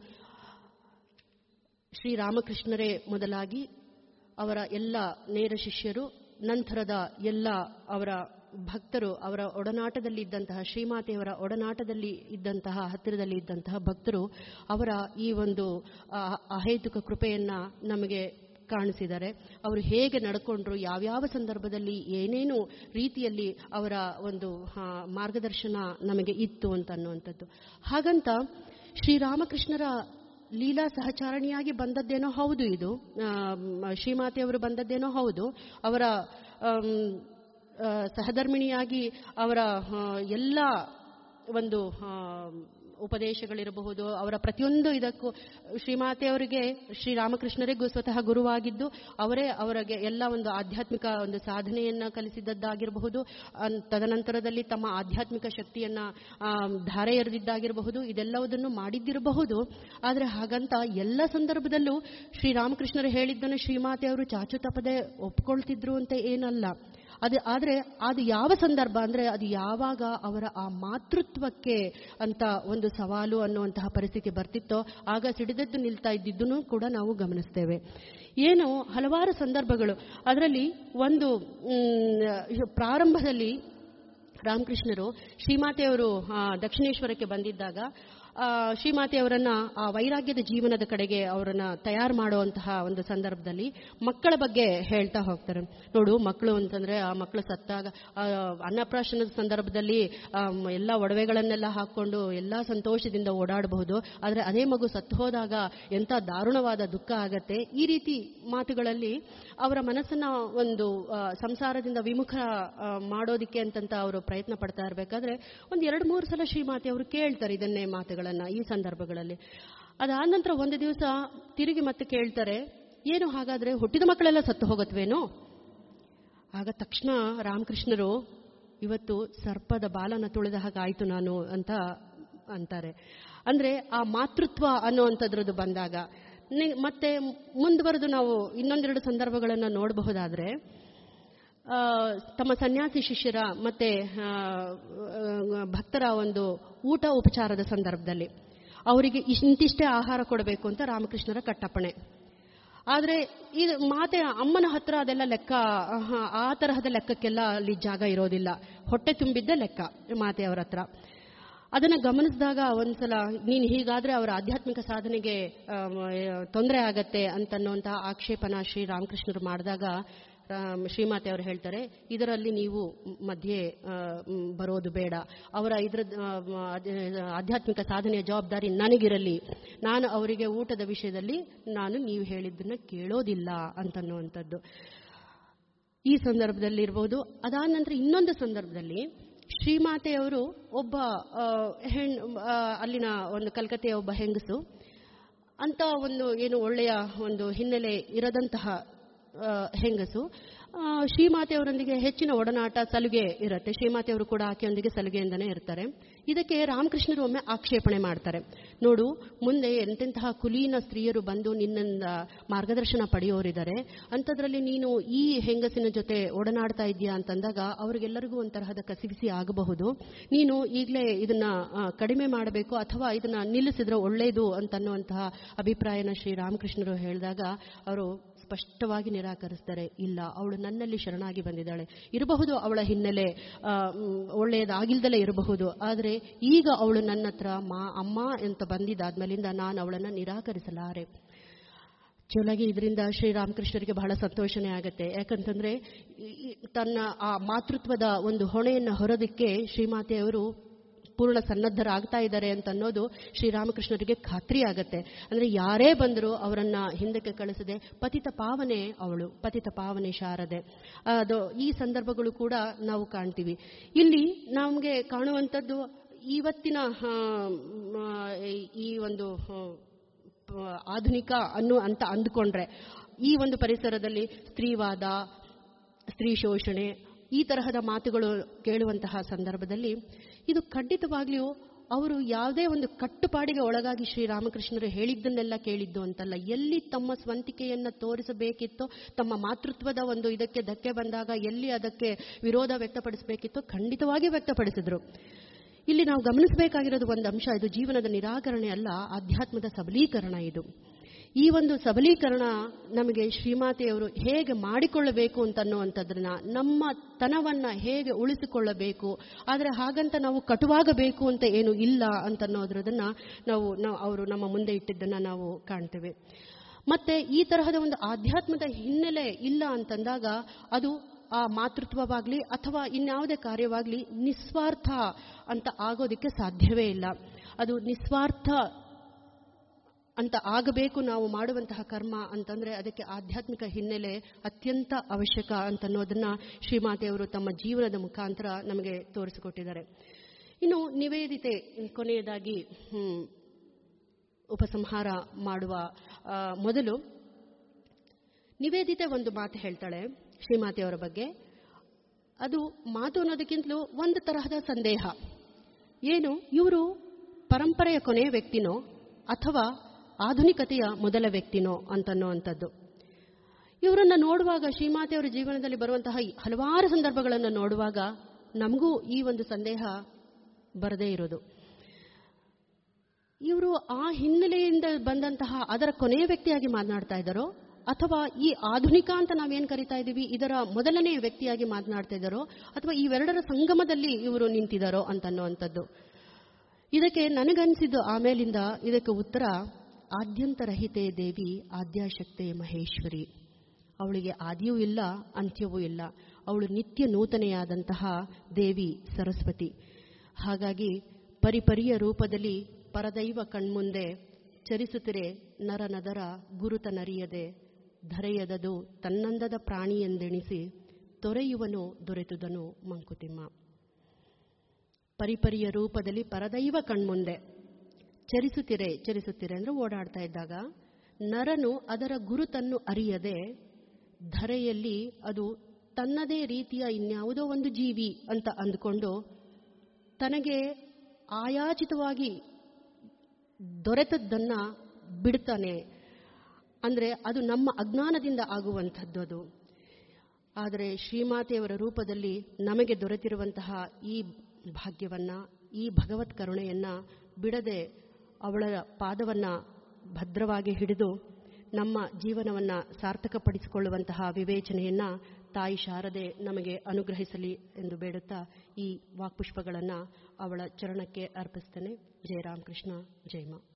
A: ಶ್ರೀರಾಮಕೃಷ್ಣರೇ ಮೊದಲಾಗಿ ಅವರ ಎಲ್ಲ ನೇರ ಶಿಷ್ಯರು ನಂತರದ ಎಲ್ಲ ಅವರ ಭಕ್ತರು ಅವರ ಒಡನಾಟದಲ್ಲಿ ಇದ್ದಂತಹ ಶ್ರೀಮಾತೆಯವರ ಒಡನಾಟದಲ್ಲಿ ಇದ್ದಂತಹ ಹತ್ತಿರದಲ್ಲಿ ಇದ್ದಂತಹ ಭಕ್ತರು ಅವರ ಈ ಒಂದು ಆ, ಅಹೇತುಕ ಕೃಪೆಯನ್ನ ನಮಗೆ ಕಾಣಿಸಿದ್ದಾರೆ ಅವರು ಹೇಗೆ ನಡ್ಕೊಂಡ್ರು ಯಾವ್ಯಾವ ಸಂದರ್ಭದಲ್ಲಿ ಏನೇನು ರೀತಿಯಲ್ಲಿ ಅವರ ಒಂದು ಆ, ಮಾರ್ಗದರ್ಶನ ನಮಗೆ ಇತ್ತು ಅಂತ ಅನ್ನುವಂಥದ್ದು ಹಾಗಂತ ಶ್ರೀರಾಮಕೃಷ್ಣರ ಲೀಲಾ ಸಹಚಾರಣಿಯಾಗಿ ಬಂದದ್ದೇನೋ ಹೌದು ಇದು ಆ, ಮ್, ಶ್ರೀಮಾತೆಯವರು ಬಂದದ್ದೇನೋ ಹೌದು ಅವರ ಆಮ್, ಆ, ಸಹಧರ್ಮಿಣಿಯಾಗಿ ಅವರ ಆ, ಎಲ್ಲ ಒಂದು ಆ, ಉಪದೇಶಗಳಿರಬಹುದು ಅವರ ಪ್ರತಿಯೊಂದು ಇದಕ್ಕೂ ಶ್ರೀಮಾತೆಯವರಿಗೆ ಶ್ರೀರಾಮಕೃಷ್ಣರಿಗೂ ಸ್ವತಃ ಗುರುವಾಗಿದ್ದು ಅವರೇ ಅವರಿಗೆ ಎಲ್ಲ ಒಂದು ಆಧ್ಯಾತ್ಮಿಕ ಒಂದು ಸಾಧನೆಯನ್ನ ಕಲಿಸಿದ್ದದ್ದಾಗಿರಬಹುದು ಅನ್- ತದನಂತರದಲ್ಲಿ ತಮ್ಮ ಆಧ್ಯಾತ್ಮಿಕ ಶಕ್ತಿಯನ್ನ ಆ, ಧಾರೆ ಎರೆದಿದ್ದಾಗಿರಬಹುದು ಇದೆಲ್ಲವುದನ್ನು ಮಾಡಿದ್ದಿರಬಹುದು ಆದರೆ ಹಾಗಂತ ಎಲ್ಲ ಸಂದರ್ಭದಲ್ಲೂ ಶ್ರೀರಾಮಕೃಷ್ಣರು ಹೇಳಿದ್ದನ್ನು ಶ್ರೀಮಾತೆಯವರು ಚಾಚು ತಪ್ಪದೆ ಒಪ್ಕೊಳ್ತಿದ್ರು ಅಂತ ಏನಲ್ಲ ಅದು ಆದರೆ ಅದು ಯಾವ ಸಂದರ್ಭ ಅಂದರೆ ಅದು ಯಾವಾಗ ಅವರ ಆ ಮಾತೃತ್ವಕ್ಕೆ ಅಂತ ಒಂದು ಸವಾಲು ಅನ್ನುವಂತಹ ಪರಿಸ್ಥಿತಿ ಬರ್ತಿತ್ತೋ ಆಗ ಸಿಡಿದದ್ದು ನಿಲ್ತಾ ಇದ್ದಿದ್ದನ್ನು ಕೂಡ ನಾವು ಗಮನಿಸ್ತೇವೆ ಏನು ಹಲವಾರು ಸಂದರ್ಭಗಳು ಅದರಲ್ಲಿ ಒಂದು ಮ್, ಪ್ರಾರಂಭದಲ್ಲಿ ರಾಮಕೃಷ್ಣರು ಶ್ರೀಮಾತೆಯವರು ಆ, ದಕ್ಷಿಣೇಶ್ವರಕ್ಕೆ ಬಂದಿದ್ದಾಗ ಆ, ಶ್ರೀಮಾತೆಯವರನ್ನ ಆ ವೈರಾಗ್ಯದ ಜೀವನದ ಕಡೆಗೆ ಅವರನ್ನ ತಯಾರು ಮಾಡುವಂತಹ ಒಂದು ಸಂದರ್ಭದಲ್ಲಿ ಮಕ್ಕಳ ಬಗ್ಗೆ ಹೇಳ್ತಾ ಹೋಗ್ತಾರೆ ನೋಡು ಮಕ್ಕಳು ಅಂತಂದ್ರೆ ಆ ಮಕ್ಕಳು ಸತ್ತಾಗ ಆ, ಅನ್ನಪ್ರಾಶನದ ಸಂದರ್ಭದಲ್ಲಿ ಆಮ್, ಎಲ್ಲ ಒಡವೆಗಳನ್ನೆಲ್ಲ ಹಾಕೊಂಡು ಎಲ್ಲ ಸಂತೋಷದಿಂದ ಓಡಾಡಬಹುದು ಆದರೆ ಅದೇ ಮಗು ಸತ್ತು ಹೋದಾಗ ಎಂಥ ದಾರುಣವಾದ ದುಃಖ ಆಗತ್ತೆ ಈ ರೀತಿ ಮಾತುಗಳಲ್ಲಿ ಅವರ ಮನಸ್ಸನ್ನ ಒಂದು ಆ, ಸಂಸಾರದಿಂದ ವಿಮುಖ ಆ, ಮಾಡೋದಿಕ್ಕೆ ಅಂತಂತ ಅವರು ಪ್ರಯತ್ನ ಪಡ್ತಾ ಇರಬೇಕಾದ್ರೆ ಒಂದು ಎರಡು ಮೂರು ಸಲ ಶ್ರೀಮಾತೆ ಅವರು ಕೇಳ್ತಾರೆ ಇದನ್ನೇ ಮಾತುಗಳನ್ನ ಈ ಸಂದರ್ಭಗಳಲ್ಲಿ ಅದಾದ ನಂತರ ಒಂದು ದಿವಸ ತಿರುಗಿ ಮತ್ತೆ ಕೇಳ್ತಾರೆ ಏನು ಹಾಗಾದ್ರೆ ಹುಟ್ಟಿದ ಮಕ್ಕಳೆಲ್ಲ ಸತ್ತು ಹೋಗತ್ವೇನೋ ಆಗ ತಕ್ಷಣ ರಾಮಕೃಷ್ಣರು ಇವತ್ತು ಸರ್ಪದ ಬಾಲನ ತುಳಿದ ಹಾಗಾಯ್ತು ನಾನು ಅಂತ ಅಂತಾರೆ ಅಂದ್ರೆ ಆ ಮಾತೃತ್ವ ಅನ್ನುವಂಥದ್ರದ್ದು ಬಂದಾಗ ನಿ- ಮತ್ತೆ ಮುಂದುವರೆದು ನಾವು ಇನ್ನೊಂದೆರಡು ಸಂದರ್ಭಗಳನ್ನು ನೋಡಬಹುದಾದ್ರೆ ಆ, ತಮ್ಮ ಸನ್ಯಾಸಿ ಶಿಷ್ಯರ ಮತ್ತೆ ಆ, ಆ, ಭಕ್ತರ ಒಂದು ಊಟ ಉಪಚಾರದ ಸಂದರ್ಭದಲ್ಲಿ ಅವರಿಗೆ ಇಂತಿಷ್ಟೇ ಆಹಾರ ಕೊಡಬೇಕು ಅಂತ ರಾಮಕೃಷ್ಣರ ಕಟ್ಟಪ್ಪಣೆ ಆದರೆ ಇದು ಮಾತೆ ಅಮ್ಮನ ಹತ್ರ ಅದೆಲ್ಲ ಲೆಕ್ಕ ಆಹಾ, ಆ ತರಹದ ಲೆಕ್ಕಕ್ಕೆಲ್ಲ ಅಲ್ಲಿ ಜಾಗ ಇರೋದಿಲ್ಲ ಹೊಟ್ಟೆ ತುಂಬಿದ್ದ ಲೆಕ್ಕ ಮಾತೆಯವರ ಹತ್ರ ಅದನ್ನ ಗಮನಿಸಿದಾಗ ಒಂದ್ಸಲ ನೀನು ಹೀಗಾದ್ರೆ ಅವರ ಆಧ್ಯಾತ್ಮಿಕ ಸಾಧನೆಗೆ ತೊಂದರೆ ಆಗತ್ತೆ ಅಂತನ್ನುವಂತಹ ಆಕ್ಷೇಪನ ಶ್ರೀ ರಾಮಕೃಷ್ಣರು ಮಾಡಿದಾಗ ರಾಮ್- ಶ್ರೀಮಾತೆ ಅವರು ಹೇಳ್ತಾರೆ ಇದರಲ್ಲಿ ನೀವು ಮಧ್ಯೆ ಆ, ಮ್, ಬರೋದು ಬೇಡ ಅವರ ಇದರ ಆಧ್ಯಾತ್ಮಿಕ ಸಾಧನೆಯ ಜವಾಬ್ದಾರಿ ನನಗಿರಲಿ ನಾನು ಅವರಿಗೆ ಊಟದ ವಿಷಯದಲ್ಲಿ ನಾನು ನೀವು ಹೇಳಿದ್ದನ್ನ ಕೇಳೋದಿಲ್ಲ ಅಂತನ್ನುವಂಥದ್ದು ಈ ಸಂದರ್ಭದಲ್ಲಿ ಇರಬಹುದು ಅದಾದ ನಂತರ ಇನ್ನೊಂದು ಸಂದರ್ಭದಲ್ಲಿ ಶ್ರೀಮಾತೆಯವರು ಒಬ್ಬ ಆ, ಹೆಣ್ ಆ, ಅಲ್ಲಿನ ಒಂದು ಕಲ್ಕತ್ತೆಯ ಒಬ್ಬ ಹೆಂಗಸು ಅಂತ ಒಂದು ಏನು ಒಳ್ಳೆಯ ಒಂದು ಹಿನ್ನೆಲೆ ಇರದಂತಹ ಆ, ಹೆಂಗಸು ಆ, ಶ್ರೀಮಾತೆಯವರೊಂದಿಗೆ ಹೆಚ್ಚಿನ ಒಡನಾಟ ಸಲುಗೆ ಇರುತ್ತೆ ಶ್ರೀಮಾತೆಯವರು ಕೂಡ ಆಕೆಯೊಂದಿಗೆ ಸಲುಗೆಯಿಂದನೇ ಇರ್ತಾರೆ ಇದಕ್ಕೆ ರಾಮಕೃಷ್ಣರು ಒಮ್ಮೆ ಆಕ್ಷೇಪಣೆ ಮಾಡ್ತಾರೆ ನೋಡು ಮುಂದೆ ಎಂತೆಂತಹ ಕುಲೀನ ಸ್ತ್ರೀಯರು ಬಂದು ನಿನ್ನಿಂದ ಮಾರ್ಗದರ್ಶನ ಪಡೆಯೋರಿದ್ದಾರೆ ಅಂಥದ್ರಲ್ಲಿ ನೀನು ಈ ಹೆಂಗಸಿನ ಜೊತೆ ಒಡನಾಡ್ತಾ ಇದೆಯಾ ಅಂತಂದಾಗ ಅವರಿಗೆಲ್ಲರಿಗೂ ಒಂತರಹದ ಕಸಿವಿಸಿ ಆಗಬಹುದು ನೀನು ಈಗಲೇ ಇದನ್ನ ಆ, ಕಡಿಮೆ ಮಾಡಬೇಕು ಅಥವಾ ಇದನ್ನ ನಿಲ್ಲಿಸಿದ್ರೆ ಒಳ್ಳೆಯದು ಅಂತನ್ನುವಂತಹ ಅಭಿಪ್ರಾಯನ ಶ್ರೀ ರಾಮಕೃಷ್ಣರು ಹೇಳಿದಾಗ ಅವರು ಸ್ಪಷ್ಟವಾಗಿ ನಿರಾಕರಿಸ್ತಾರೆ ಇಲ್ಲ ಅವಳು ನನ್ನಲ್ಲಿ ಶರಣಾಗಿ ಬಂದಿದ್ದಾಳೆ ಇರಬಹುದು ಅವಳ ಹಿನ್ನೆಲೆ ಆ, ಮ್, ಒಳ್ಳೆಯದಾಗಿಲ್ದಲೇ ಇರಬಹುದು ಆದರೆ ಈಗ ಅವಳು ನನ್ನ ಹತ್ರ ಮಾ ಅಮ್ಮ ಅಂತ ಬಂದಿದ್ದಾದ್ಮೇಲಿಂದ ನಾನು ಅವಳನ್ನು ನಿರಾಕರಿಸಲಾರೆ ಚೊಲಗಿ ಇದರಿಂದ ಶ್ರೀರಾಮಕೃಷ್ಣರಿಗೆ ಬಹಳ ಸಂತೋಷನೇ ಆಗುತ್ತೆ ಯಾಕಂತಂದ್ರೆ ಈ- ಈ ತನ್ನ ಆ ಮಾತೃತ್ವದ ಒಂದು ಹೊಣೆಯನ್ನು ಹೊರೋದಕ್ಕೆ ಶ್ರೀಮಾತೆಯವರು ಪೂರ್ಣ ಸನ್ನದ್ಧರಾಗ್ತಾ ಇದ್ದಾರೆ ಅಂತ ಅನ್ನೋದು ಶ್ರೀರಾಮಕೃಷ್ಣರಿಗೆ ಖಾತ್ರಿ ಆಗತ್ತೆ ಅಂದ್ರೆ ಯಾರೇ ಬಂದರೂ ಅವರನ್ನ ಹಿಂದಕ್ಕೆ ಕಳಿಸದೆ ಪತಿತ ಪಾವನೆ ಅವಳು ಪತಿತ ಪಾವನೆ ಶಾರದೆ ಅದು ಈ ಸಂದರ್ಭಗಳು ಕೂಡ ನಾವು ಕಾಣ್ತೀವಿ ಇಲ್ಲಿ ನಮಗೆ ಕಾಣುವಂಥದ್ದು ಇವತ್ತಿನ ಆ, ಮ, ಈ ಒಂದು ಆ, ಪ- ಆಧುನಿಕ ಅನ್ನು ಅಂತ ಅಂದುಕೊಂಡ್ರೆ ಈ ಒಂದು ಪರಿಸರದಲ್ಲಿ ಸ್ತ್ರೀವಾದ ಸ್ತ್ರೀ ಶೋಷಣೆ ಈ ತರಹದ ಮಾತುಗಳು ಕೇಳುವಂತಹ ಸಂದರ್ಭದಲ್ಲಿ ಇದು ಖಂಡಿತವಾಗ್ಲಿಯೂ ಅವರು ಯಾವುದೇ ಒಂದು ಕಟ್ಟುಪಾಡಿಗೆ ಒಳಗಾಗಿ ಶ್ರೀರಾಮಕೃಷ್ಣರು ಹೇಳಿದ್ದನ್ನೆಲ್ಲ ಕೇಳಿದ್ದು ಅಂತಲ್ಲ ಎಲ್ಲಿ ತಮ್ಮ ಸ್ವಂತಿಕೆಯನ್ನು ತೋರಿಸಬೇಕಿತ್ತೋ ತಮ್ಮ ಮಾತೃತ್ವದ ಒಂದು ಇದಕ್ಕೆ ಧಕ್ಕೆ ಬಂದಾಗ ಎಲ್ಲಿ ಅದಕ್ಕೆ ವಿರೋಧ ವ್ಯಕ್ತಪಡಿಸಬೇಕಿತ್ತೋ ಖಂಡಿತವಾಗಿ ವ್ಯಕ್ತಪಡಿಸಿದ್ರು ಇಲ್ಲಿ ನಾವು ಗಮನಿಸಬೇಕಾಗಿರೋದು ಒಂದು ಅಂಶ ಇದು ಜೀವನದ ನಿರಾಕರಣೆ ಅಲ್ಲ ಆಧ್ಯಾತ್ಮದ ಸಬಲೀಕರಣ ಇದು ಈ ಒಂದು ಸಬಲೀಕರಣ ನಮಗೆ ಶ್ರೀಮಾತೆಯವರು ಹೇಗೆ ಮಾಡಿಕೊಳ್ಳಬೇಕು ಅಂತನ್ನುವಂಥದ್ರನ್ನ ನಮ್ಮ ತನವನ್ನ ಹೇಗೆ ಉಳಿಸಿಕೊಳ್ಳಬೇಕು ಆದರೆ ಹಾಗಂತ ನಾವು ಕಟುವಾಗಬೇಕು ಅಂತ ಏನು ಇಲ್ಲ ಅಂತನ್ನೋದ್ರದನ್ನ ನಾವು ನಾವು ಅವರು ನಮ್ಮ ಮುಂದೆ ಇಟ್ಟಿದ್ದನ್ನ ನಾವು ಕಾಣ್ತೇವೆ ಮತ್ತೆ ಈ ತರಹದ ಒಂದು ಆಧ್ಯಾತ್ಮದ ಹಿನ್ನೆಲೆ ಇಲ್ಲ ಅಂತಂದಾಗ ಅದು ಆ ಮಾತೃತ್ವವಾಗಲಿ ಅಥವಾ ಇನ್ಯಾವುದೇ ಕಾರ್ಯವಾಗಲಿ ನಿಸ್ವಾರ್ಥ ಅಂತ ಆಗೋದಕ್ಕೆ ಸಾಧ್ಯವೇ ಇಲ್ಲ ಅದು ನಿಸ್ವಾರ್ಥ ಅಂತ ಆಗಬೇಕು ನಾವು ಮಾಡುವಂತಹ ಕರ್ಮ ಅಂತಂದ್ರೆ ಅದಕ್ಕೆ ಆಧ್ಯಾತ್ಮಿಕ ಹಿನ್ನೆಲೆ ಅತ್ಯಂತ ಅವಶ್ಯಕ ಅಂತನ್ನೋದನ್ನ ಶ್ರೀಮಾತೆಯವರು ತಮ್ಮ ಜೀವನದ ಮುಖಾಂತರ ನಮಗೆ ತೋರಿಸಿಕೊಟ್ಟಿದ್ದಾರೆ ಇನ್ನು ನಿವೇದಿತೆ ಕೊನೆಯದಾಗಿ ಹ್ಮ್, ಉಪಸಂಹಾರ ಮಾಡುವ ಆ, ಮೊದಲು ನಿವೇದಿತೆ ಒಂದು ಮಾತು ಹೇಳ್ತಾಳೆ ಶ್ರೀಮಾತೆಯವರ ಬಗ್ಗೆ ಅದು ಮಾತು ಅನ್ನೋದಕ್ಕಿಂತಲೂ ಒಂದು ತರಹದ ಸಂದೇಹ ಏನು ಇವರು ಪರಂಪರೆಯ ಕೊನೆಯ ವ್ಯಕ್ತಿನೋ ಅಥವಾ ಆಧುನಿಕತೆಯ ಮೊದಲ ವ್ಯಕ್ತಿನೋ ಅಂತನ್ನುವಂಥದ್ದು ಇವರನ್ನ ನೋಡುವಾಗ ಶ್ರೀಮಾತೆಯವರ ಜೀವನದಲ್ಲಿ ಬರುವಂತಹ ಈ ಹಲವಾರು ಸಂದರ್ಭಗಳನ್ನು ನೋಡುವಾಗ ನಮಗೂ ಈ ಒಂದು ಸಂದೇಹ ಬರದೇ ಇರೋದು ಇವರು ಆ ಹಿನ್ನೆಲೆಯಿಂದ ಬಂದಂತಹ ಅದರ ಕೊನೆಯ ವ್ಯಕ್ತಿಯಾಗಿ ಮಾತನಾಡ್ತಾ ಇದ್ದಾರೋ ಅಥವಾ ಈ ಆಧುನಿಕ ಅಂತ ನಾವೇನು ಕರಿತಾ ಇದ್ದೀವಿ ಇದರ ಮೊದಲನೇ ವ್ಯಕ್ತಿಯಾಗಿ ಮಾತನಾಡ್ತಾ ಇದ್ದಾರೋ ಅಥವಾ ಇವೆರಡರ ಸಂಗಮದಲ್ಲಿ ಇವರು ನಿಂತಿದ್ದಾರೋ ಅಂತನ್ನುವಂಥದ್ದು ಇದಕ್ಕೆ ನನಗನ್ಸಿದ್ದು ಆಮೇಲಿಂದ ಇದಕ್ಕೆ ಉತ್ತರ ಆದ್ಯಂತರಹಿತೆ ದೇವಿ ಆದ್ಯಾಶಕ್ತೆ ಮಹೇಶ್ವರಿ ಅವಳಿಗೆ ಆದಿಯೂ ಇಲ್ಲ ಅಂತ್ಯವೂ ಇಲ್ಲ ಅವಳು ನಿತ್ಯ ನೂತನೆಯಾದಂತಹ ದೇವಿ ಸರಸ್ವತಿ ಹಾಗಾಗಿ ಪರಿಪರಿಯ ರೂಪದಲ್ಲಿ ಪರದೈವ ಕಣ್ಮುಂದೆ ಚರಿಸುತ್ತಿರೆ ನರನದರ ಗುರುತ ನರಿಯದೆ ಧರೆಯದದು ತನ್ನಂದದ ಪ್ರಾಣಿಯೆಂದೆಣಿಸಿ ತೊರೆಯುವನು ದೊರೆತುದನು ಮಂಕುತಿಮ್ಮ ಪರಿಪರಿಯ ರೂಪದಲ್ಲಿ ಪರದೈವ ಕಣ್ಮುಂದೆ ಚರಿಸುತ್ತಿರೆ ಚರಿಸುತ್ತಿರೆ ಅಂದ್ರೆ ಓಡಾಡ್ತಾ ಇದ್ದಾಗ ನರನು ಅದರ ಗುರುತನ್ನು ಅರಿಯದೆ ಧರೆಯಲ್ಲಿ ಅದು ತನ್ನದೇ ರೀತಿಯ ಇನ್ಯಾವುದೋ ಒಂದು ಜೀವಿ ಅಂತ ಅಂದುಕೊಂಡು ತನಗೆ ಆಯಾಚಿತವಾಗಿ ದೊರೆತದ್ದನ್ನ ಬಿಡ್ತಾನೆ ಅಂದ್ರೆ ಅದು ನಮ್ಮ ಅಜ್ಞಾನದಿಂದ ಆಗುವಂಥದ್ದು ಅದು ಆದರೆ ಶ್ರೀಮಾತೆಯವರ ರೂಪದಲ್ಲಿ ನಮಗೆ ದೊರೆತಿರುವಂತಹ ಈ ಭಾಗ್ಯವನ್ನ ಈ ಭಗವತ್ ಕರುಣೆಯನ್ನ ಬಿಡದೆ ಅವಳ ಪಾದವನ್ನ ಭದ್ರವಾಗಿ ಹಿಡಿದು ನಮ್ಮ ಜೀವನವನ್ನ ಸಾರ್ಥಕಪಡಿಸಿಕೊಳ್ಳುವಂತಹ ವಿವೇಚನೆಯನ್ನ ತಾಯಿ ಶಾರದೆ ನಮಗೆ ಅನುಗ್ರಹಿಸಲಿ ಎಂದು ಬೇಡುತ್ತಾ ಈ ವಾಕ್ಪುಷ್ಪಗಳನ್ನು ಅವಳ ಚರಣಕ್ಕೆ ಅರ್ಪಿಸ್ತೇನೆ ಜಯ ರಾಮಕೃಷ್ಣ ಜಯಮ